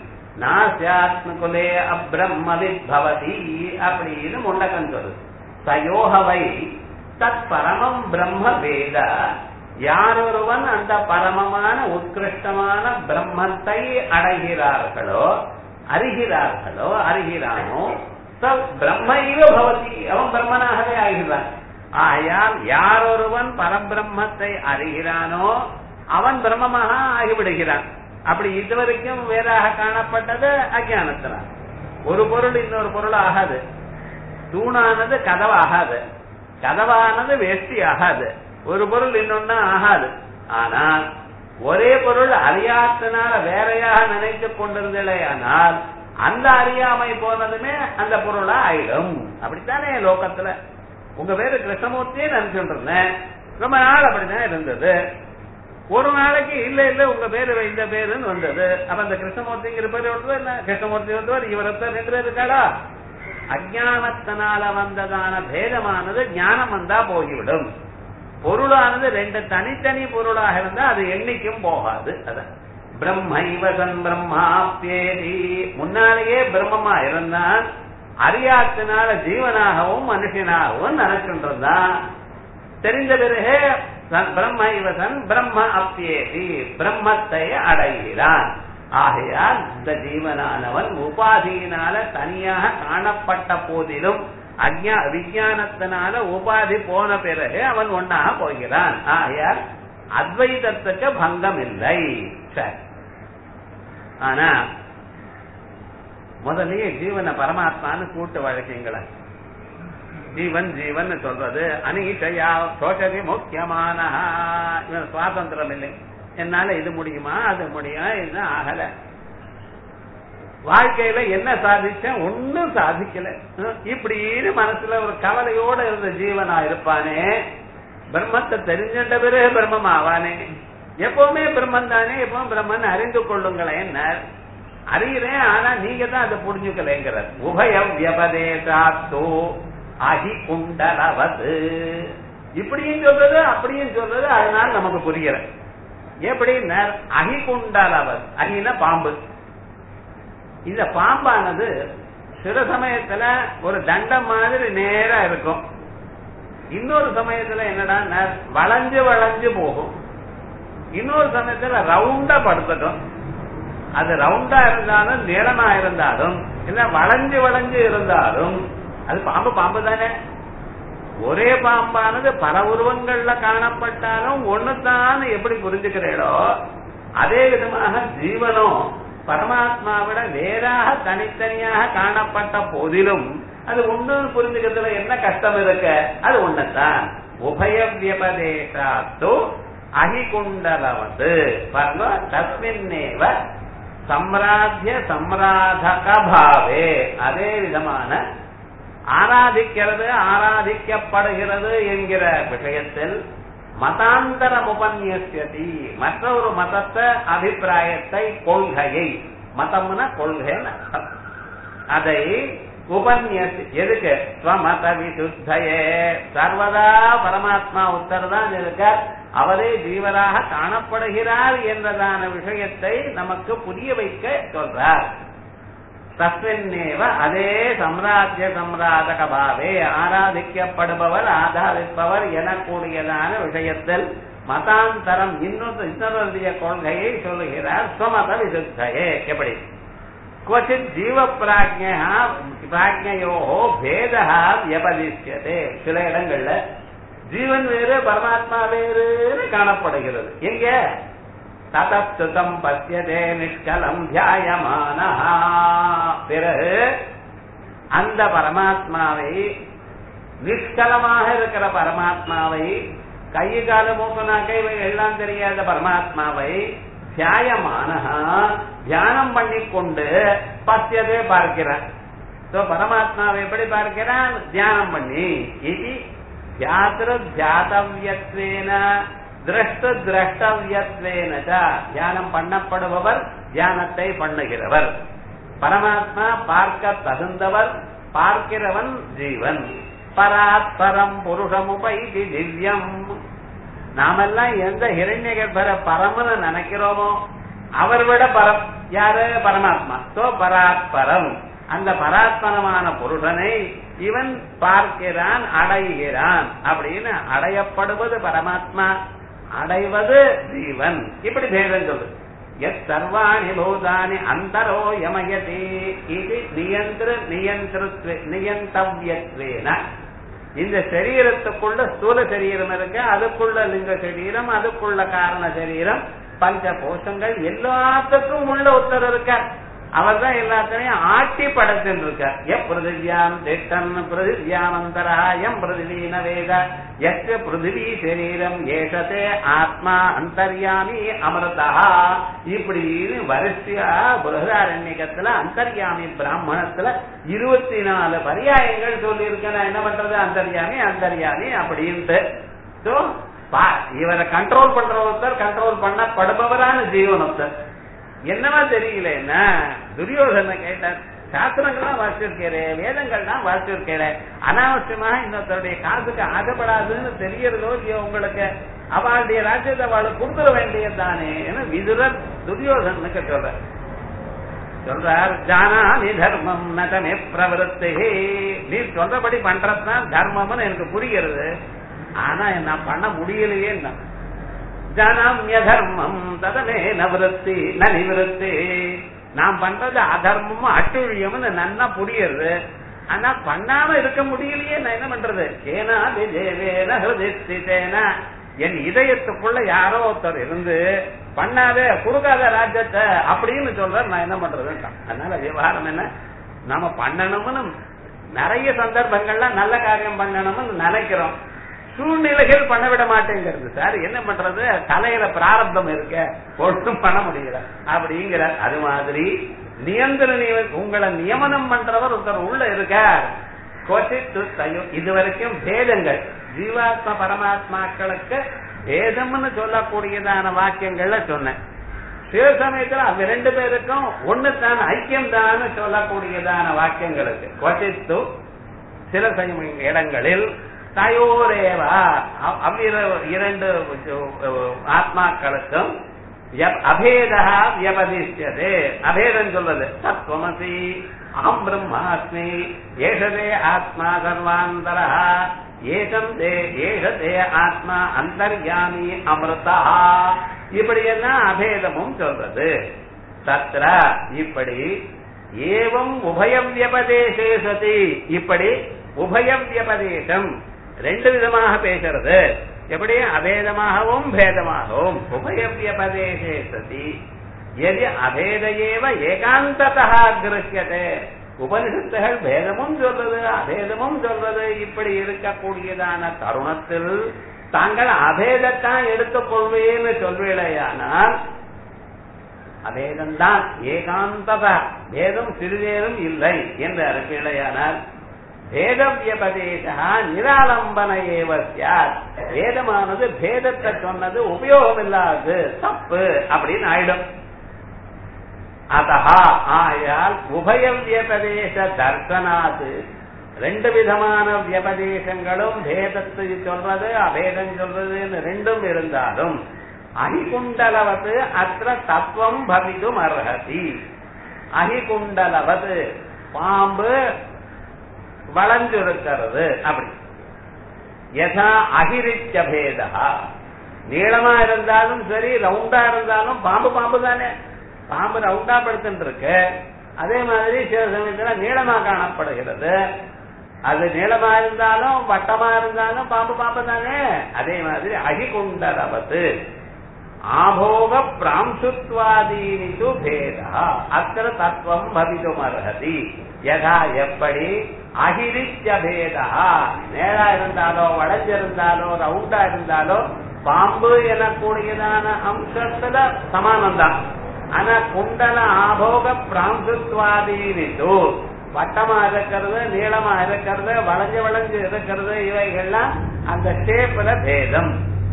நாசியாத்மகுலே அப்ரம்மவித் பவதி அப்படின்னு முண்டகன் சொல்லு தயோகவை தத் பரமம் பிரம்ம வேத யாரொருவன் அந்த பரமமான உத்கிருஷ்டமான பிரம்மத்தை அடைகிறார்களோ அறிகிறார்களோ அறிகிறானோ பிரம்மைவ பவதி அவன் பிரம்மனாகவே ஆகிறான் ஆயால் யாரொருவன் பரபிரம்மத்தை அறிகிறானோ அவன் பிரம்மமாக ஆகிவிடுகிறான் அப்படி இதுவரைக்கும் வேறாக காணப்பட்டது அஜானத்தினால் ஒரு பொருள் இன்னொரு பொருள் ஆகாது தூணானது கதவாகாது கதவானது வேஷ்டி ஆகாது ஒரு பொருள் இன்னொன்னு ஆகாது ஆனால் ஒரே பொருள் அறியாத்தினால வேறையாக நினைத்துக் கொண்டிருந்தே ஆனால் அந்த அறியாமை போனதுமே அந்த பொருளா ஆயிடும் அப்படித்தானே லோகத்துல உங்க பேரு கிருஷ்ணமூர்த்தியே நினைச்சுட்டு இருந்தேன் ரொம்ப நாள் அப்படிதான் இருந்தது ஒரு நாளைக்கு இல்ல இல்ல உங்க பேரு இந்த பேருன்னு வந்தது அப்ப அந்த கிருஷ்ணமூர்த்திங்கிற பேரு ஒருத்தர் என்ன கிருஷ்ணமூர்த்தி ஒருத்தர் இவர் ஒருத்தர் ரெண்டு பேர் இருக்காளா அஜானத்தினால வந்ததான பேதமானது ஞானம் வந்தா போய்விடும் பொருளானது ரெண்டு தனித்தனி பொருளாக இருந்தா அது என்னைக்கும் போகாது அதான் பிரம்மைவசன் பிரம்மாப்தேதி முன்னாலேயே பிரம்மமா இருந்தான் அறியாத்தினால ஜீவனாகவும் மனுஷனாகவும் நினைச்சுன்றிருந்தான் தெரிந்த பிறகு பிரம்மைவசன் பிரம்ம அப்தேதி பிரம்மத்தை அடைகிறான் ஆகையால் இந்த ஜீவனானவன் உபாதியினால தனியாக காணப்பட்ட போதிலும் அஜ்ஞா விஞ்ஞானத்தினால உபாதி போன பிறகு அவன் ஒன்னாக போகிறான் ஆகையால் அத்வைதத்துக்கு பங்கம் இல்லை சரி ஆனா முதல்லயே ஜீவன பரமாத்மான்னு கூட்டு வழக்கங்களை ஜீவன் ஜீவன் சொல்றது அனீஷயா சோஷதி முக்கியமான இவன் சுவாதந்திரம் இல்லை என்னால இது முடியுமா அது முடியும் என்ன ஆகல வாழ்க்கையில என்ன சாதிச்சேன் ஒன்னும் சாதிக்கல இப்படின்னு மனசுல ஒரு கவலையோட இருந்த ஜீவனா இருப்பானே பிரம்மத்தை தெரிஞ்சின்ற பிறகு பிரம்மம் ஆவானே எப்பவுமே பிரம்மன் தானே எப்பவும் பிரம்மன் அறிந்து கொள்ளுங்களேன் அறிகிறேன் ஆனா நீங்க தான் அதை புரிஞ்சுக்கலைங்கிறார் உபய வியபதேசாத்தோ அகி குண்டலவது இப்படியும் சொல்றது அப்படியும் சொல்றது அதனால நமக்கு புரியல எப்படி அகி குண்டலவது அகின பாம்பு இந்த பாம்பானது சில சமயத்துல ஒரு தண்டம் மாதிரி நேரா இருக்கும் இன்னொரு சமயத்துல என்னடா வளைஞ்சு வளைஞ்சு போகும் இன்னொரு சமயத்துல ரவுண்டா படுத்துக்கும் அது ரவுண்டா இருந்தாலும் நீளமா இருந்தாலும் இல்ல வளைஞ்சு வளைஞ்சு இருந்தாலும் அது பாம்பு பாம்பு தானே ஒரே பாம்பானது பல உருவங்கள்ல காணப்பட்டாலும் ஒண்ணுதான் எப்படி புரிஞ்சுக்கிறீடோ அதே விதமாக ஜீவனும் பரமாத்மாவிட வேறாக தனித்தனியாக காணப்பட்ட போதிலும் அது ஒண்ணு புரிஞ்சுக்கிறதுல என்ன கஷ்டம் இருக்க அது ஒண்ணுதான் உபய வியபதேசாத்து அகிகுண்டலவது பாருங்க தஸ்மின்னேவ சம்ராஜ்ய சம்ராதக பாவே அதே விதமான ஆராதிக்கிறது ஆராதிக்கப்படுகிறது என்கிற விஷயத்தில் மதாந்தரம் உபன்யசியதி மற்ற ஒரு மதத்தை அபிப்பிராயத்தை கொள்கையை மதம்னா கொள்கைன்னு அர்த்தம் அதை உபன்யசி எதுக்கு ஸ்வமத விசுத்தையே சர்வதா பரமாத்மா உத்தர் தான் இருக்க அவரே ஜீவராக காணப்படுகிறார் என்றதான விஷயத்தை நமக்கு புரிய வைக்க சொல்றார் தஸ்மின்னேவ அதே சம்ராஜ்ய சம்ராதக பாவே ஆராதிக்கப்படுபவர் ஆதாரிப்பவர் எனக்கூடியதான விஷயத்தில் மதாந்தரம் இன்னொரு இன்னொருடைய கொள்கையை சொல்லுகிறார் ஸ்வமத விசுத்தையே எப்படி क्वचित् जीव பிராஜ்யோ பேதா வியபதிஷ்யதே சில இடங்கள்ல ஜீவன் வேறு பரமாத்மா வேறுன்னு காணப்படுகிறது எங்க ததப்துதம் பசியதே நிஷ்கலம் தியாயமான பிறகு அந்த பரமாத்மாவை நிஷ்கலமாக இருக்கிற பரமாத்மாவை கை கால மூக்கனாக்கை எல்லாம் தெரியாத பரமாத்மாவை தியாயமான தியானம் பண்ணி கொண்டு பசியதே பார்க்கிறான் சோ பரமாத்மாவை எப்படி பார்க்கிறான் தியானம் பண்ணி இது தியாத்திர தியாதவியத்வேன திரஷ்ட திரஷ்டவியத்வேன தியானம் பண்ணப்படுபவர் தியானத்தை பண்ணுகிறவர் பரமாத்மா பார்க்க தகுந்தவர் பார்க்கிறவன் ஜீவன் பராத்பரம் புருஷமுபைதி திவ்யம் நாமெல்லாம் எந்த ஹிரண்ய கர்ப்பர பரம்னு நினைக்கிறோமோ அவர் விட பரம் யாரு பரமாத்மா சோ பராத்பரம் அந்த பராத்பரமான புருஷனை இவன் பார்க்கிறான் அடைகிறான் அப்படின்னு அடையப்படுவது பரமாத்மா அடைவது ஜீவன் இப்படி பேதம் சொல்லு எத் சர்வாணி பூதானி அந்தரோ யமயதி இது நியந்திர நியந்திரத்வே நியந்தவ்யத்வேன இந்த சரீரத்துக்குள்ள ஸ்தூல சரீரம் இருக்கு அதுக்குள்ள லிங்க சரீரம் அதுக்குள்ள காரண சரீரம் பஞ்ச கோஷங்கள் எல்லாத்துக்கும் உள்ள ஒருத்தர் இருக்கார் அவர் தான் எல்லாத்தையும் ஆட்டி படைச்சுட்டு இருக்கார் எப் பிருதிவியாம் திட்டன் பிருதிவியாம் அந்தராயம் பிருதிவீன வேத எஸ் பிருதிவி சரீரம் ஏஷத்தே ஆத்மா அந்தர்யாமி அமிர்தா இப்படின்னு வரிசையா புரதாரண்யத்துல அந்தர்யாமி பிராமணத்துல இருபத்தி நாலு பரியாயங்கள் சொல்லி நான் என்ன பண்றது அந்தர்யாமி அந்தர்யாமி அப்படின்ட்டு சோ இவரை கண்ட்ரோல் பண்ற ஒருத்தர் கண்ட்ரோல் பண்ணப்படுபவரான ஜீவன் ஒருத்தர் என்னவா தெரியல என்ன துரியோதன கேட்டார் சாஸ்திரங்கள்லாம் வாசிச்சிருக்கிறேன் வேதங்கள்லாம் வாசிச்சிருக்கிறேன் அனாவசியமா இன்னொருத்தருடைய காசுக்கு ஆசைப்படாதுன்னு தெரியறதோ இல்லையோ உங்களுக்கு அவளுடைய ராஜ்யத்தை அவளுக்கு கொடுத்துட வேண்டியதுதானே விதுரர் துரியோதனுக்கு சொல்ற சொல்றார் ஜானாமி தர்மம் நதமே பிரவருத்தி நீ சொல்றபடி பண்றதுதான் தர்மம்னு எனக்கு புரிகிறது ஆனா நான் பண்ண முடியலையே ஜனம்ய தர்மம் ததமே நவருத்தி ந நிவருத்தி நான் பண்றது அதர்மமும் அட்டுழியம்னு நன்னா புரியுது ஆனா பண்ணாம இருக்க முடியலையே நான் என்ன பண்றது ஏனா விஜயவேன ஹிருதிஸ்திதேன என் இதயத்துக்குள்ள யாரோ ஒருத்தர் இருந்து பண்ணாதே கொடுக்காத ராஜ்யத்தை அப்படின்னு சொல்ற நான் என்ன பண்றதுன்னு அதனால விவகாரம் என்ன நாம பண்ணணும்னு நிறைய சந்தர்ப்பங்கள்ல நல்ல காரியம் பண்ணணும்னு நினைக்கிறோம் சூழ்நிலைகள் பண்ண விட மாட்டேங்கிறது சார் என்ன பண்றது தலையில பிராரப்தம் இருக்க ஒன்றும் பண்ண முடியல அப்படிங்கிற அது மாதிரி நியந்திர உங்களை நியமனம் பண்றவர் ஒருத்தர் உள்ள இருக்கார் இது வரைக்கும் பேதங்கள் ஜீவாத்ம பரமாத்மாக்களுக்கு பேதம்னு சொல்லக்கூடியதான வாக்கியங்கள்ல சொன்னேன் சில சமயத்துல அந்த ரெண்டு பேருக்கும் ஒண்ணுதான் ஐக்கியம் தான் சொல்லக்கூடியதான வாக்கியங்களுக்கு கொசித்து சில சமய இடங்களில் தயோரேவா அவ்விர இரண்டு ஆத்மாக்களுக்கும் விய- அபேதா வியபதிஷ்யதே அபேதம் சொல்றது தத்துவமசி அகம் பிரம்மாஸ்மி ஏஷதே ஆத்மா சர்வாந்தர ஏகம் தே ஏஷதே ஆத்மா அந்தர்யாமி அமிர்தா இப்படியெல்லாம் அபேதமும் சொல்றது தத்ர இப்படி ஏவம் உபயம் வியபதேசே சதி இப்படி உபயம் வியபதேசம் ரெண்டு விதமாக பேசுறது எப்படி அபேதமாகவும் பேதமாகவும் உபயம் வியபதேசே சதி எது அபேத ஏவ ஏகாந்ததா கிருஷ்யதே உபனிஷத்துகள் பேதமும் சொல்றது அபேதமும் சொல்றது இப்படி இருக்கக்கூடியதான தருணத்தில் தாங்கள் அபேதத்தான் எடுத்துக் கொள்வேன்னு சொல்வேளையானால் அபேதம்தான் ஏகாந்தத பேதம் சிறிதேனும் இல்லை என்று அறிக்கையானால் பேத வியபதேசா நிராலம்பன ஏவ சியாத் வேதமானது பேதத்தை சொன்னது உபயோகம் இல்லாது தப்பு அப்படின்னு ஆயிடும் அதஹா ஆயால் உபய வியபதேச தர்சனாது ரெண்டு விதமான வியபதேசங்களும் பேதத்தை சொல்றது அபேதம் சொல்றதுன்னு ரெண்டும் இருந்தாலும் அகிகுண்டலவது அத்த தத்துவம் பவிதும் அர்ஹதி அகிகுண்டலவது பாம்பு வளைஞ்சிருக்கிறது அப்படி யதா அகிரிச்ச பேதா நீளமா இருந்தாலும் சரி ரவுண்டா இருந்தாலும் பாம்பு பாம்பு தானே பாம்பு ரவுண்டா படுத்துட்டு இருக்கு அதே மாதிரி சில சமயத்துல நீளமா காணப்படுகிறது அது நீளமா இருந்தாலும் வட்டமா இருந்தாலும் பாம்பு பாம்பு தானே அதே மாதிரி அகிகுண்டலவது ஆபோக பிராம்சுத்வாதீனிது பேதா அத்திர தத்துவம் பவிதும் அர்ஹதி யதா எப்படி அகிரிச்ச பேதா நேரா இருந்தாலோ வளைஞ்சிருந்தாலோ ரவுண்டா இருந்தாலோ பாம்பு எனக்கூடியதான அம்சத்துல சமானம் தான் ஆனா குண்டல ஆபோக பிராம்சுத்வாதீனிது வட்டமா இருக்கிறது நீளமா இருக்கிறது வளைஞ்சு வளைஞ்சு இருக்கிறது இவைகள்லாம் அந்த ஷேப்ல பேதம்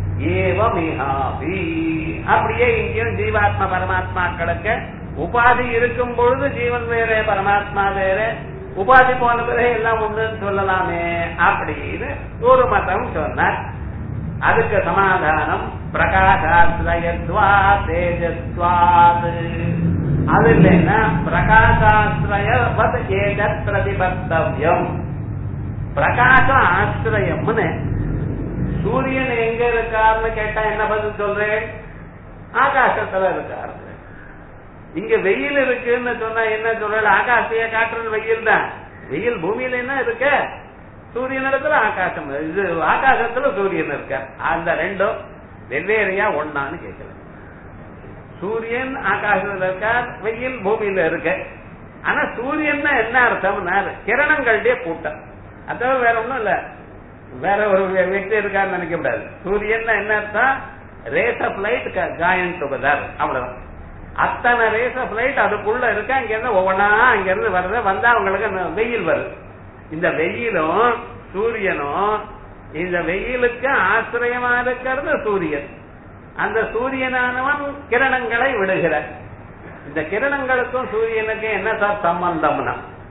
ஏவமிகாபி அப்படியே இங்கேயும் ஜீவாத்ம பரமாத்மாக்களுக்கு உபாதி இருக்கும் பொழுது ஜீவன் வேற பரமாத்மா வேற உபாதி போன பிறகு எல்லாம் ஒண்ணுன்னு சொல்லலாமே அப்படின்னு ஒரு மதம் சொன்னார் அதுக்கு சமாதானம் பிரகாசாஸ்ரயத்வா தேஜஸ்வாது அது இல்லைன்னா பிரகாசாஸ்ரயவத் ஏதத் பிரதிபத்தவியம் பிரகாச ஆசிரயம்னு சூரியன் எங்க இருக்காருன்னு கேட்டா என்ன பதில் சொல்றேன் ஆகாசத்துல இருக்காரு இங்க வெயில் இருக்குன்னு சொன்னா என்ன சொல்ற ஆகாசைய காட்டுறது வெயில் தான் வெயில் பூமியில என்ன இருக்க சூரியன் இடத்துல ஆகாசம் இது ஆகாசத்துல சூரியன் இருக்க அந்த ரெண்டும் வெவ்வேறையா ஒன்னான்னு கேட்கல சூரியன் ஆகாசத்துல இருக்கார் வெயில் பூமியில இருக்கு ஆனா சூரியன் என்ன அர்த்தம்னா கிரணங்களுடைய கூட்டம் அதாவது வேற ஒண்ணும் இல்ல வேற ஒரு व्यक्ति இருக்கான்னு நினைக்க கூடாது சூரியன் என்ன அர்த்தம் race of light join together அவ்வளவுதான் அத்தனை ரேஸ் ஆஃப் லைட் அதுக்குள்ள இருக்கு அங்க இருந்து ஒவ்வொன்னா அங்க இருந்து வருது வந்தா அவங்களுக்கு அந்த வெயில் வருது இந்த வெயிலும் சூரியனும் இந்த வெயிலுக்கு ஆசிரியமா இருக்கிறது சூரியன் அந்த சூரியனானவன் கிரணங்களை விடுகிறார் இந்த கிரணங்களுக்கும் சூரியனுக்கும் என்ன சார் சம்பந்தம்னா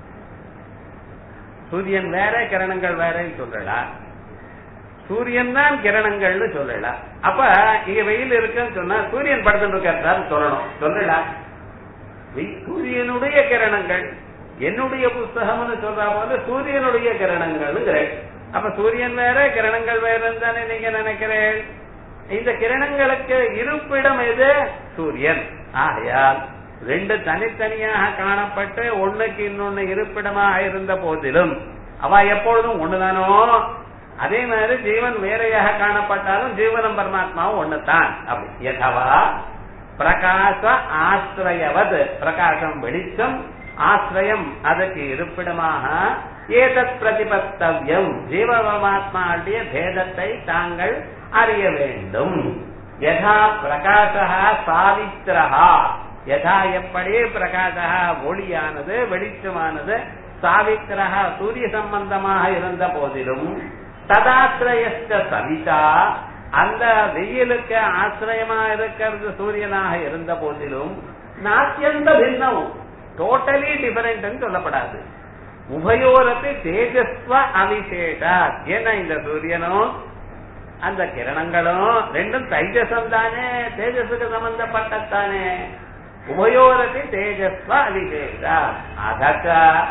சூரியன் வேற கிரணங்கள் வேறன்னு சொல்லலாம் சூரியன் தான் கிரணங்கள்னு சொல்லலாம் அப்ப இங்க வெயில் இருக்குன்னு சொன்னா சூரியன் படுத்துட்டு இருக்காரு சொல்லணும் சொல்லலாம் வெய்- சூரியனுடைய கிரணங்கள் என்னுடைய புஸ்தகம்னு சொல்றா போது சூரியனுடைய கிரணங்கள் அப்ப சூரியன் வேற கிரணங்கள் வேறன்னு தானே நீங்க நினைக்கிறேன் இந்த கிரணங்களுக்கு இருப்பிடம் எது சூரியன் ஆகையால் ரெண்டு தனித்தனியாக காணப்பட்டு ஒண்ணுக்கு இன்னொன்னு இருப்பிடமா இருந்த போதிலும் அவ எப்பொழுதும் ஒண்ணுதானோ அதே மாதிரி ஜீவன் வேறையாக காணப்பட்டாலும் ஜீவனம் பரமாத்மாவும் ஒண்ணுதான் அப்படி யதவா பிரகாச ஆசிரயவது பிரகாசம் வெளிச்சம் ஆசிரியம் அதுக்கு இருப்பிடமாக ஏதத் பிரதிபத்தவியம் ஜீவ பரமாத்மாவுடைய பேதத்தை தாங்கள் அறிய வேண்டும் யதா பிரகாசா சாவித்திரஹா யதா எப்படி பிரகாசா ஒளியானது வெளிச்சமானது சாவித்திரஹா சூரிய சம்பந்தமாக இருந்த போதிலும் ததாசிரயஸ்ட சவிதா அந்த வெயிலுக்கு ஆசிரியமா இருக்கிறது சூரியனாக இருந்த போதிலும் நாத்தியந்த பின்னம் டோட்டலி டிஃபரெண்ட் சொல்லப்படாது உபயோரத்தை தேஜஸ்வ அவிசேஷா ஏன்னா இந்த சூரியனும் அந்த கிரணங்களும் ரெண்டும் தைஜசம் தானே தேஜஸுக்கு சம்பந்தப்பட்டத்தானே உபயோரத்தை தேஜஸ்வ அவிசேஷ அதக்க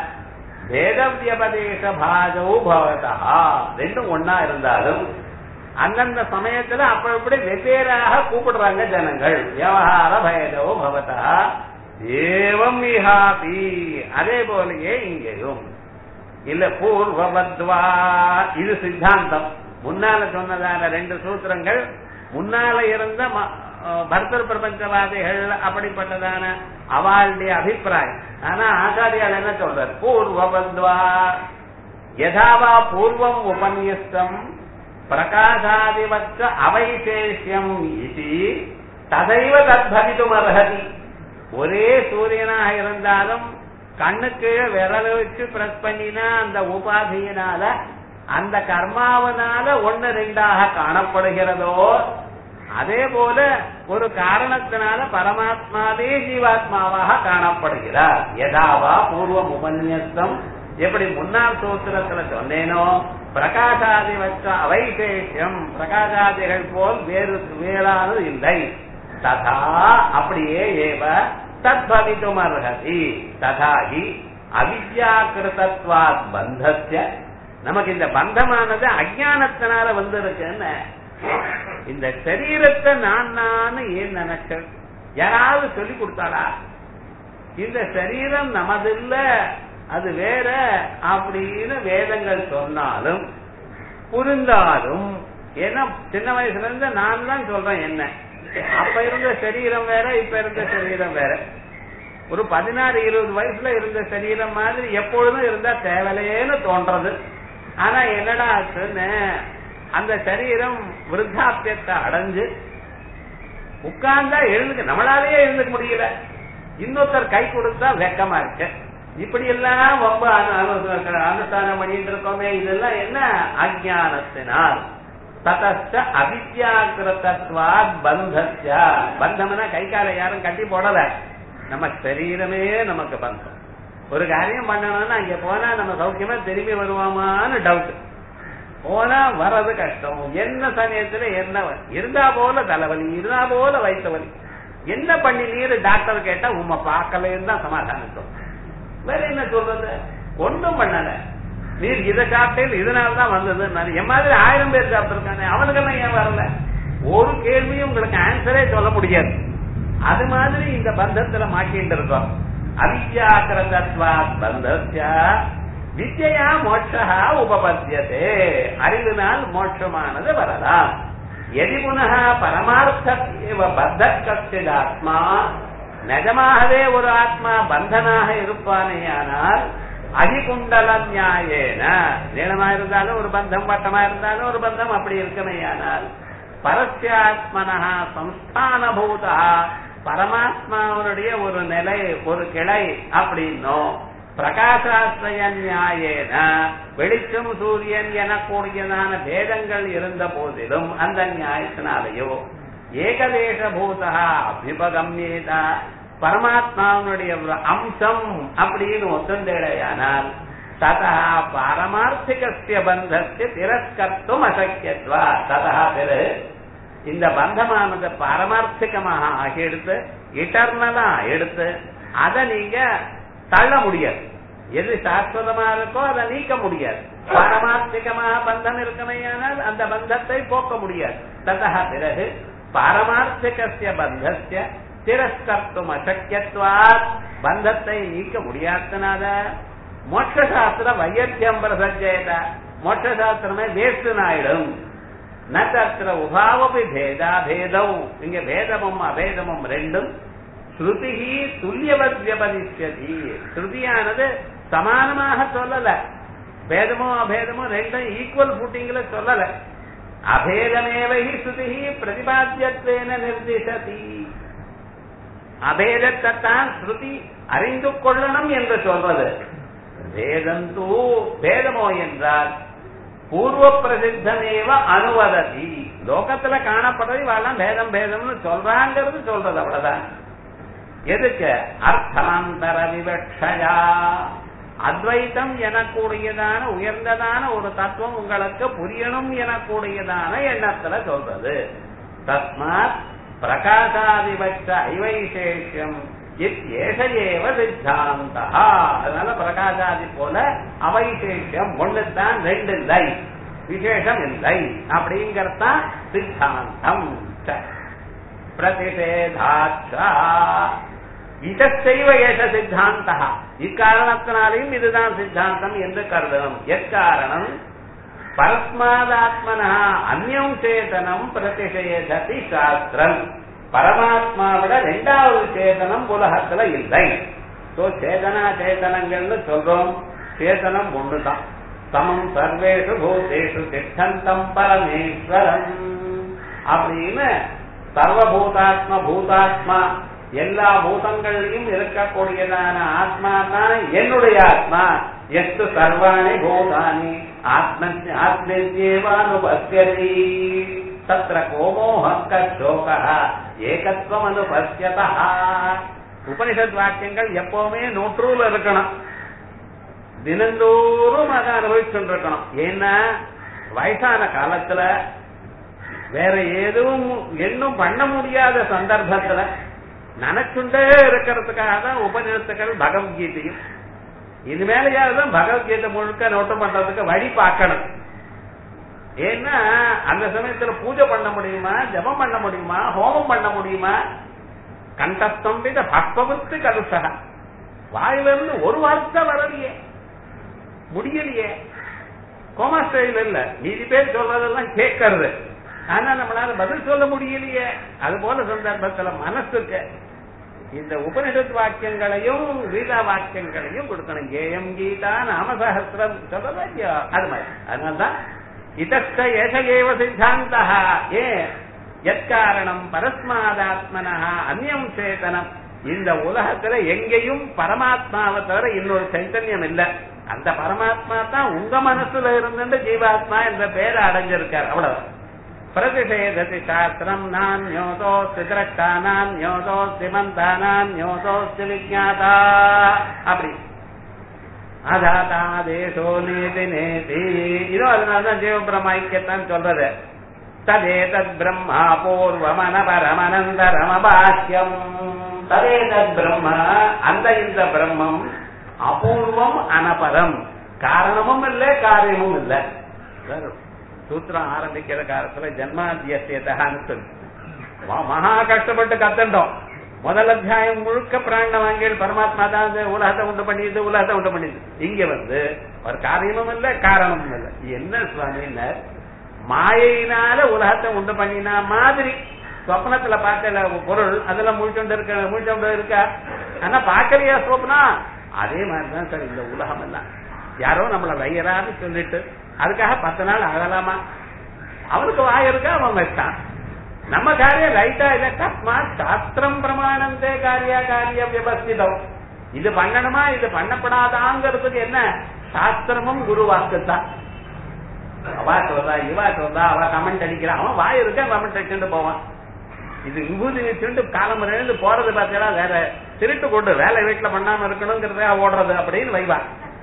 வேத வியபதேச பாஜௌ பவதா ரெண்டும் ஒன்னா இருந்தாலும் அந்தந்த சமயத்துல அப்படி வெவ்வேறாக கூப்பிடுறாங்க ஜனங்கள் விவகார பயதோ பவதா ஏவம் இஹாபி அதே போலயே இங்கேயும் இல்ல பூர்வவத்வா இது சித்தாந்தம் முன்னால சொன்னதான ரெண்டு சூத்திரங்கள் முன்னால இருந்த ம- அஹ் பர்தர் பிரபஞ்சவாதிகள் அப்படிப்பட்டதான அவளுடைய அபிப்பிராயம் ஆனா ஆச்சாரியால் என்ன சொல்றார் பூர்வவத்வா யதாவா பூர்வம் உபன்யஸ்தம் பிரகாசாதிவச்ச அவைசேஷ்யம் இது ததைவ தத்பவிதும் அர்ஹதி ஒரே சூரியனாக இருந்தாலும் கண்ணுக்கு விரல வச்சு பிரஸ் பண்ணினா அந்த உபாதியினால அந்த கர்மாவனால ஒன்னு ரெண்டாக காணப்படுகிறதோ அதே போல ஒரு காரணத்தினால பரமாத்மாவே ஜீவாத்மாவாக காணப்படுகிறார் யதாவா பூர்வம் உபன்யஸ்தம் எப்படி முன்னாள் சூத்திரத்துல சொன்னேனோ பிரகாசாதி வச்ச அவைசேஷம் பிரகாசாதிகள் போல் வேறு வேறானது இல்லை ததா அப்படியே ஏவ தத்பவித்தும் அர்ஹதி ததாகி அவித்யாக்கிருதத்வாத் பந்தஸ்ய நமக்கு இந்த பந்தமானது அஜானத்தினால வந்திருக்குன்னு இந்த சரீரத்தை நான் நான் ஏன் நினைச்ச யாராவது சொல்லி கொடுத்தாடா இந்த சரீரம் நமதில்ல அது வேற அப்படின்னு வேதங்கள் சொன்னாலும் புரிந்தாலும் ஏன்னா சின்ன வயசுல இருந்து நான் தான் சொல்றேன் என்ன அப்ப இருந்த சரீரம் வேற இப்ப இருந்த சரீரம் வேற ஒரு பதினாறு இருபது வயசுல இருந்த சரீரம் மாதிரி எப்பொழுதும் இருந்தா தேவலையேன்னு தோன்றது ஆனா என்னடா ஆச்சுன்னு அந்த சரீரம் விருத்தாப்பியத்தை அடைஞ்சு உட்கார்ந்தா எழுந்துக்க நம்மளாலேயே எழுந்துக்க முடியல இன்னொருத்தர் கை கொடுத்தா வெக்கமா இருக்கு இப்படி எல்லாம் ரொம்ப அனு- அனு- அனுஷ்டானம் பண்ணிட்டு இருக்கோமே இதெல்லாம் என்ன அஜானத்தினால் ததஸ்த அவித்யாகிருதத்வாத் பந்தஸ்ய பந்தம்னா கை காலை யாரும் கட்டி போடல நம்ம சரீரமே நமக்கு பந்தம் ஒரு காரியம் பண்ணணும்னா அங்க போனா நம்ம சௌக்கியமா திரும்பி வருவோமான்னு டவுட் போனா வர்றது கஷ்டம் என்ன சமயத்துல என்ன வ- இருந்தா போல தலைவலி இருந்தா போல வயிற்று வலி என்ன பண்ணி நீர் டாக்டர் கேட்டா உம்மை பார்க்கலன்னு தான் சமாதானம் சொல்றோம் வேற என்ன சொல்றது ஒன்றும் பண்ணல நீர் இதை சாப்பிட்டேன் இதனால தான் வந்தது என் மாதிரி ஆயிரம் பேர் சாப்பிட்டிருக்கானே அவனுக்கெல்லாம் ஏன் வரல ஒரு கேள்வியும் உங்களுக்கு ஆன்சரே சொல்ல முடியாது அது மாதிரி இந்த பந்தத்துல மாட்டிட்டு இருக்கோம் அவித்யாக்கிரதத்வாத் பந்தஸ்ய வித்யா மோட்சா உபபத்தியதே அறிவினால் மோட்சமானது வரலாம் எதி புனக பரமார்த்த பத்த கச்சிதாத்மா நிஜமாகவே ஒரு ஆத்மா பந்தனாக இருப்பானேயானால் அதிகுண்டல நியாயேன நீளமா இருந்தாலும் ஒரு பந்தம் வட்டமா இருந்தாலும் ஒரு பந்தம் அப்படி இருக்கமையானால் பரஸ்யாத்மனா சம்ஸ்தானபூதா பரமாத்மாவனுடைய ஒரு நிலை ஒரு கிளை அப்படின்னும் பிரகாசாஸ்திரய நியாயேன வெளிச்சம் சூரியன் எனக்கூடியதான பேதங்கள் இருந்த போதிலும் அந்த நியாயத்தினாலேயோ ஏகதேச பூதா அபிபகம்யேத பரமாத்மாவனுடைய ஒரு அம்சம் அப்படின்னு ஒத்துண்டேடையானால் ததா பாரமார்த்திகஸ்ய பந்தத்தை திரஸ்கர்த்தும் அசக்கியத்வா ததா பிறகு இந்த பந்தமானது பாரமார்த்திகமாக ஆகி எடுத்து இட்டர்னலா எடுத்து அதை நீங்க தள்ள முடியாது எது சாஸ்வதமா இருக்கோ அதை நீக்க முடியாது பாரமார்த்திகமாக பந்தம் இருக்கமையானால் அந்த பந்தத்தை போக்க முடியாது ததா பிறகு பாரமார்த்திகஸ்ய பந்தஸ்ய திரஸ்கர்த்தும் அசக்கியத்வாத் பந்தத்தை நீக்க முடியாதனால மோட்சசாஸ்திர வையத்தியம் பிரசஜேத மோட்சசாஸ்திரமே வேஸ்ட் ஆயிடும் ந தத்திர உபாவபி பேதா பேதம் இங்க பேதமும் அபேதமும் ரெண்டும் ஸ்ருதி துல்லியவத் வியபதிஷ்யதி ஸ்ருதியானது சமானமாக சொல்லல பேதமோ அபேதமோ ரெண்டும் ஈக்குவல் ஃபுட்டிங்ல சொல்லல அபேதமேவ ஹி ஸ்ருதி பிரதிபாத்தியத்வேன நிர்திசதி அபேதத்தைத்தான் ஸ்ருதி அறிந்து கொள்ளணும் என்று சொல்றது வேதந்து வேதமோ என்றால் பூர்வ பிரசித்தமேவ அனுவததி லோகத்துல காணப்படுறது இவெல்லாம் பேதம் பேதம்னு சொல்றாங்கிறது சொல்றது அவ்வளவுதான் எதுக்கு அர்த்தாந்தர விவக்ஷயா அத்வைத்தம் எனக்கூடியதான உயர்ந்ததான ஒரு தத்துவம் உங்களுக்கு புரியணும் எனக்கூடியதான எண்ணத்துல சொல்றது தஸ்மாத் பிரகாசாதிபட்ச ஐவைசேஷம் ஏஷ ஏவ சித்தாந்தா அதனால பிரகாசாதி போல அவைசேஷம் ஒண்ணுதான் ரெண்டு இல்லை விசேஷம் இல்லை அப்படிங்கறதான் சித்தாந்தம் பிரதிஷேதாச்சா இதற்செய்வ ஏஷ சித்தாந்தா இக்காரணத்தினாலையும் இதுதான் சித்தாந்தம் என்று கருதணும் எக்காரணம் பரஸ்மாதாத்மனா அந்யம் சேதனம் பிரதிஷேததி சாஸ்திரம் பரமாத்மாவிட ரெண்டாவது சேதனம் உலகத்துல இல்லை சோ சேதனா சேதனங்கள்னு சொல்றோம் சேதனம் ஒண்ணுதான் சமம் சர்வேஷு பூதேஷு திஷ்டந்தம் பரமேஸ்வரம் அப்படின்னு சர்வபூதாத்ம பூதாத்மா எல்லா பூதங்களையும் இருக்கக்கூடியதான ஆத்மா தான் என்னுடைய ஆத்மா எஸ்து சர்வாணி பூதானி ஆத்ம ஆத்மேவானுபத்தியதி தத்திர கோமோஹக்க ஏகத்துவம் அனுபத்தியதா உபனிஷத் வாக்கியங்கள் எப்பவுமே நூற்றுல இருக்கணும் தினந்தோறும் அதை அனுபவிச்சுட்டு இருக்கணும் ஏன்னா வயசான காலத்துல வேற எதுவும் இன்னும் பண்ண முடியாத சந்தர்ப்பத்துல நினைச்சுட்டே இருக்கிறதுக்காக தான் உபநிஷத்துக்கள் பகவத்கீதையும் இனிமேலையாவது பகவத்கீதை முழுக்க நோட்டம் பண்றதுக்கு வழி பார்க்கணும் ஏன்னா அந்த சமயத்துல பூஜை பண்ண முடியுமா ஜபம் பண்ண முடியுமா ஹோமம் பண்ண முடியுமா கண்டஸ்தம்பித பக்பவத்து கலுஷா வாயிலிருந்து ஒரு வார்த்தை வரலையே முடியலையே கோமா ஸ்டைல் இல்ல மீதி பேர் சொல்றதெல்லாம் கேட்கறது ஆனா நம்மளால பதில் சொல்ல முடியலையே அது போல சந்தர்ப்பத்துல மனசுக்கு இந்த உபனிஷத் வாக்கியங்களையும் கீதா வாக்கியங்களையும் கொடுக்கணும் ஏயம் கீதா நாமசஹசிரம் சொல்லலாம் இல்லையா அது மாதிரி அதனால்தான் இதஸ்த ஏஷ ஏவ சித்தாந்தா ஏ எக்காரணம் பரஸ்மாதாத்மனா அந்நியம் சேதனம் இந்த உலகத்துல எங்கேயும் பரமாத்மாவை தவிர இன்னொரு சைத்தன்யம் இல்ல அந்த பரமாத்மா தான் உங்க மனசுல இருந்து ஜீவாத்மா என்ற பேரை அடைஞ்சிருக்கார் அவ்வளவு பிரதிஷேததி சாஸ்திரம் நான்யோதோஸ்தி திரஷ்டா நான்யோதோஸ்தி மந்தா நான்யோதோஸ்தி விஜாதா அப்படி அதாதா தேசோ நேதி நேதி இதோ அதனாலதான் ஜீவ பிரம்ம ஐக்கியத்தான் சொல்றது ததேதத் பிரம்மா பூர்வமனபரமனந்தரமபாக்கியம் ததேதத் பிரம்ம அந்த இந்த பிரம்மம் அபூர்வம் அனபரம் காரணமும் இல்லை காரியமும் இல்லை சூத்திரம் ஆரம்பிக்கிற காலத்துல ஜன்மாத்தியத்தான்னு சொல்லி மகா கஷ்டப்பட்டு கத்தண்டோம் முதல் அத்தியாயம் முழுக்க பிராண வாங்கியல் பரமாத்மா தான் இந்த உலகத்தை உண்டு பண்ணிது உலகத்தை உண்டு பண்ணிது இங்க வந்து ஒரு காரியமும் இல்ல காரணமும் இல்ல என்ன சுவாமினர் மாயையினால உலகத்தை உண்டு பண்ணினா மாதிரி சொப்னத்துல பார்க்கல பொருள் அதெல்லாம் முழிச்சொண்டு இருக்க முழிச்சொண்டு இருக்கா ஆனா பார்க்கலையா சொப்னா அதே மாதிரிதான் சார் இந்த உலகம் எல்லாம் யாரோ நம்மள வையரான்னு சொல்லிட்டு அதுக்காக பத்து நாள் ஆகலாமா அவனுக்கு வாய் இருக்கா அவன் வச்சான் நம்ம காரியம் ரைட்டா இல்ல தஸ்மாத் சாஸ்திரம் பிரமாணந்தே காரியா காரிய வியவஸ்திதம் இது பண்ணணுமா இது பண்ணப்படாதாங்கிறதுக்கு என்ன சாஸ்திரமும் குரு வாக்கு தான் அவா சொல்றா இவா சொல்றா அவ கமெண்ட் அடிக்கிறா அவன் வாய் இருக்க கமெண்ட் அடிச்சுட்டு போவான் இது விபூதி வச்சுட்டு காலம் எழுந்து போறது பார்த்தீங்கன்னா வேற திருட்டு கொண்டு வேலை வீட்டுல பண்ணாம இருக்கணுங்கிறத ஓடுறது அப்படின்னு வைவா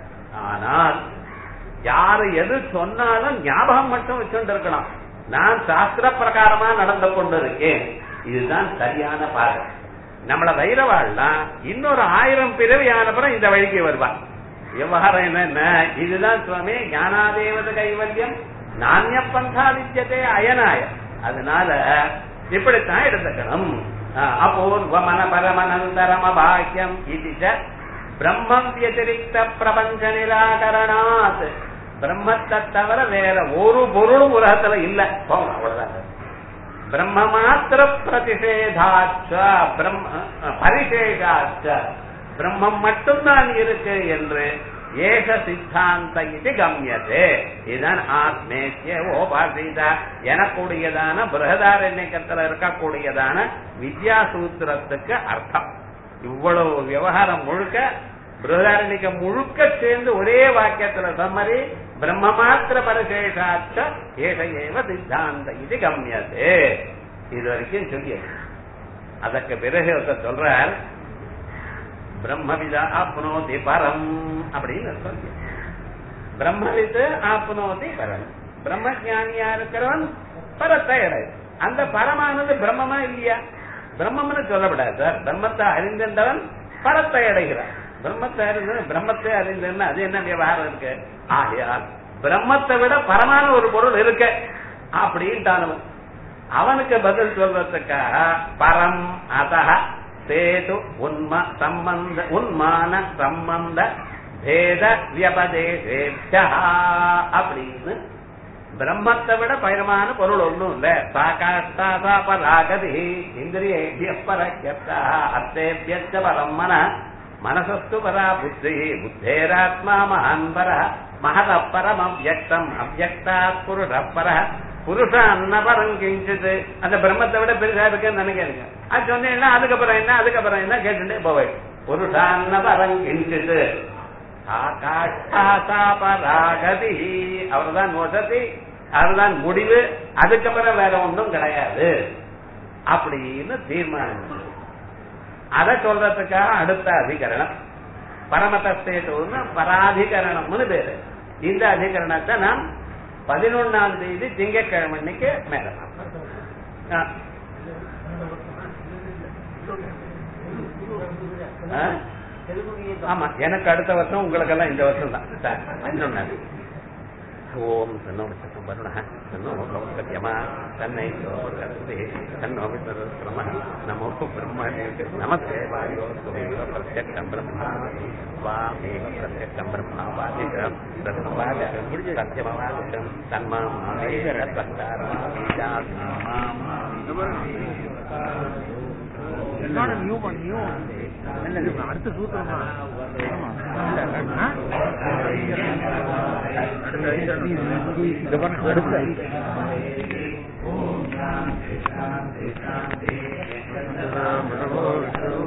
ஆனால் யாரு எது சொன்னாலும் ஞாபகம் மட்டும் வச்சுட்டு இருக்கலாம் நான் சாஸ்திர பிரகாரமா நடந்து கொண்டிருக்கேன் இதுதான் சரியான பாதை நம்மள வைரவாள்லாம் இன்னொரு ஆயிரம் பிறவி ஆனப்புறம் இந்த வழிக்கு வருவான் விவகாரம் என்னன்னா இதுதான் சுவாமி ஞானாதேவத கைவல்யம் நானிய பந்தா வித்தியதே அயனாய அதனால இப்படித்தான் எடுத்துக்கணும் அபூர்வமன பரமனந்தரம பாக்கியம் இது பிரம்மம் வியதிரிக்த பிரபஞ்ச நிராகரணாத் பிரம்மத்தை தவிர வேற ஒரு பொருளும் உலகத்துல இல்ல போங்க அவ்வளவுதான் பிரம்ம மாத்திர பிரதிஷேதாச்ச பிரம்ம பரிசேஷாச்ச பிரம்மம் மட்டும்தான் இருக்கு என்று ஏக சித்தாந்த இது கம்யதே இதுதான் ஆத்மேத்திய ஓபாசித எனக்கூடியதான பிரகதாரண்யக்கத்துல இருக்கக்கூடியதான வித்யா சூத்திரத்துக்கு அர்த்தம் இவ்வளவு விவகாரம் முழுக்க பிரதாரணிக்க முழுக்க சேர்ந்து ஒரே வாக்கியத்துல சம்மரி பிரம்ம மாத்திர பரிசேஷாச்ச ஏக ஏவ சித்தாந்த இது கம்யதே இது வரைக்கும் சொல்லியது அதற்கு பிறகு ஒருத்தர் சொல்றார் பிரம்மவிதா ஆப்னோதி பரம் அப்படின்னு சொல்லி பிரம்மவித்து ஆப்னோதி பரம் பிரம்மஜானியா இருக்கிறவன் பரத்தை அடை அந்த பரமானது பிரம்மமா இல்லையா பிரம்மம்னு சொல்லப்படாது சார் பிரம்மத்தை அறிந்திருந்தவன் பரத்தை அடைகிறான் பிரம்மத்தை அறிந்து பிரம்மத்தை அறிந்தன்னா அது என்ன விவகாரம் இருக்கு ஆகையால் பிரம்மத்தை விட பரமான ஒரு பொருள் இருக்கு அப்படின்ட்டானவன் அவனுக்கு பதில் சொல்றதுக்காக பரம் அதக சேது உன்ம சம்பந்த உன்மான சம்பந்த பேத வியபதேசேப்யா அப்படின்னு பிரம்மத்தை விட பயமான பொருள் ஒண்ணும் இல்ல சாகாஷ்டாசாபராகதி இந்திரிய பரக்கியப்தா அத்தேபியச்ச பரம் மன மனசஸ்து பரா புத்தி புத்தேராத்மா மகான் பர மகத பரம் அவ்வக்தம் அவ்வக்தா புருஷ பர புருஷ அன்னபரம் கிஞ்சிது அந்த பிரம்மத்தை விட பெருசா இருக்குன்னு நினைக்கிறீங்க அது சொன்னீங்கன்னா அதுக்கப்புறம் என்ன அதுக்கப்புறம் என்ன கேட்டுட்டே போவேன் புருஷ அன்னபரம் கிஞ்சிது ஆகாஷ்டாசாபராகதி அவர்தான் வசதி அவர்தான் முடிவு அதுக்கப்புறம் வேற ஒன்றும் கிடையாது அப்படின்னு தீர்மானம் அதை சொல்றதுக்காக அடுத்த அதிகரணம் பரமதஸ்தேட்டோன்னு பராதிகரணம்னு பேரு இந்த அதிகரணத்தை நாம் பதினொன்னாம் தேதி திங்கட்கிழமை அன்னைக்கு மேல பார்ப்போம். ஆ. ஆ? ஆமா எனக்கு அடுத்த வருஷம் உங்களுக்கெல்லாம் இந்த வருஷம் தான் சார் பதினொன்னாம் ஓம் தன்னோ விசக்கம் வருண தன்னோ பிரம்ம தன்னை கருத்து தன்னோ விசரம நமோ பிரம்மணேக்கு நமஸ்தே வாயோ துமேவ பிரத்யக்ஷம் பிரம்மா வாமேவ பிரத்யக்ஷம் Brahma வாதிஷம் பிரம்மவாதிஷம் சத்தியமவாதிஷம் தன்மாம் not a new one, new one. இல்ல, இது அடுத்த சூத்திரம் தான். ஆமா. இந்த பாருங்க, அடுத்த. ஓம் சாந்தி சாந்தி சாந்தி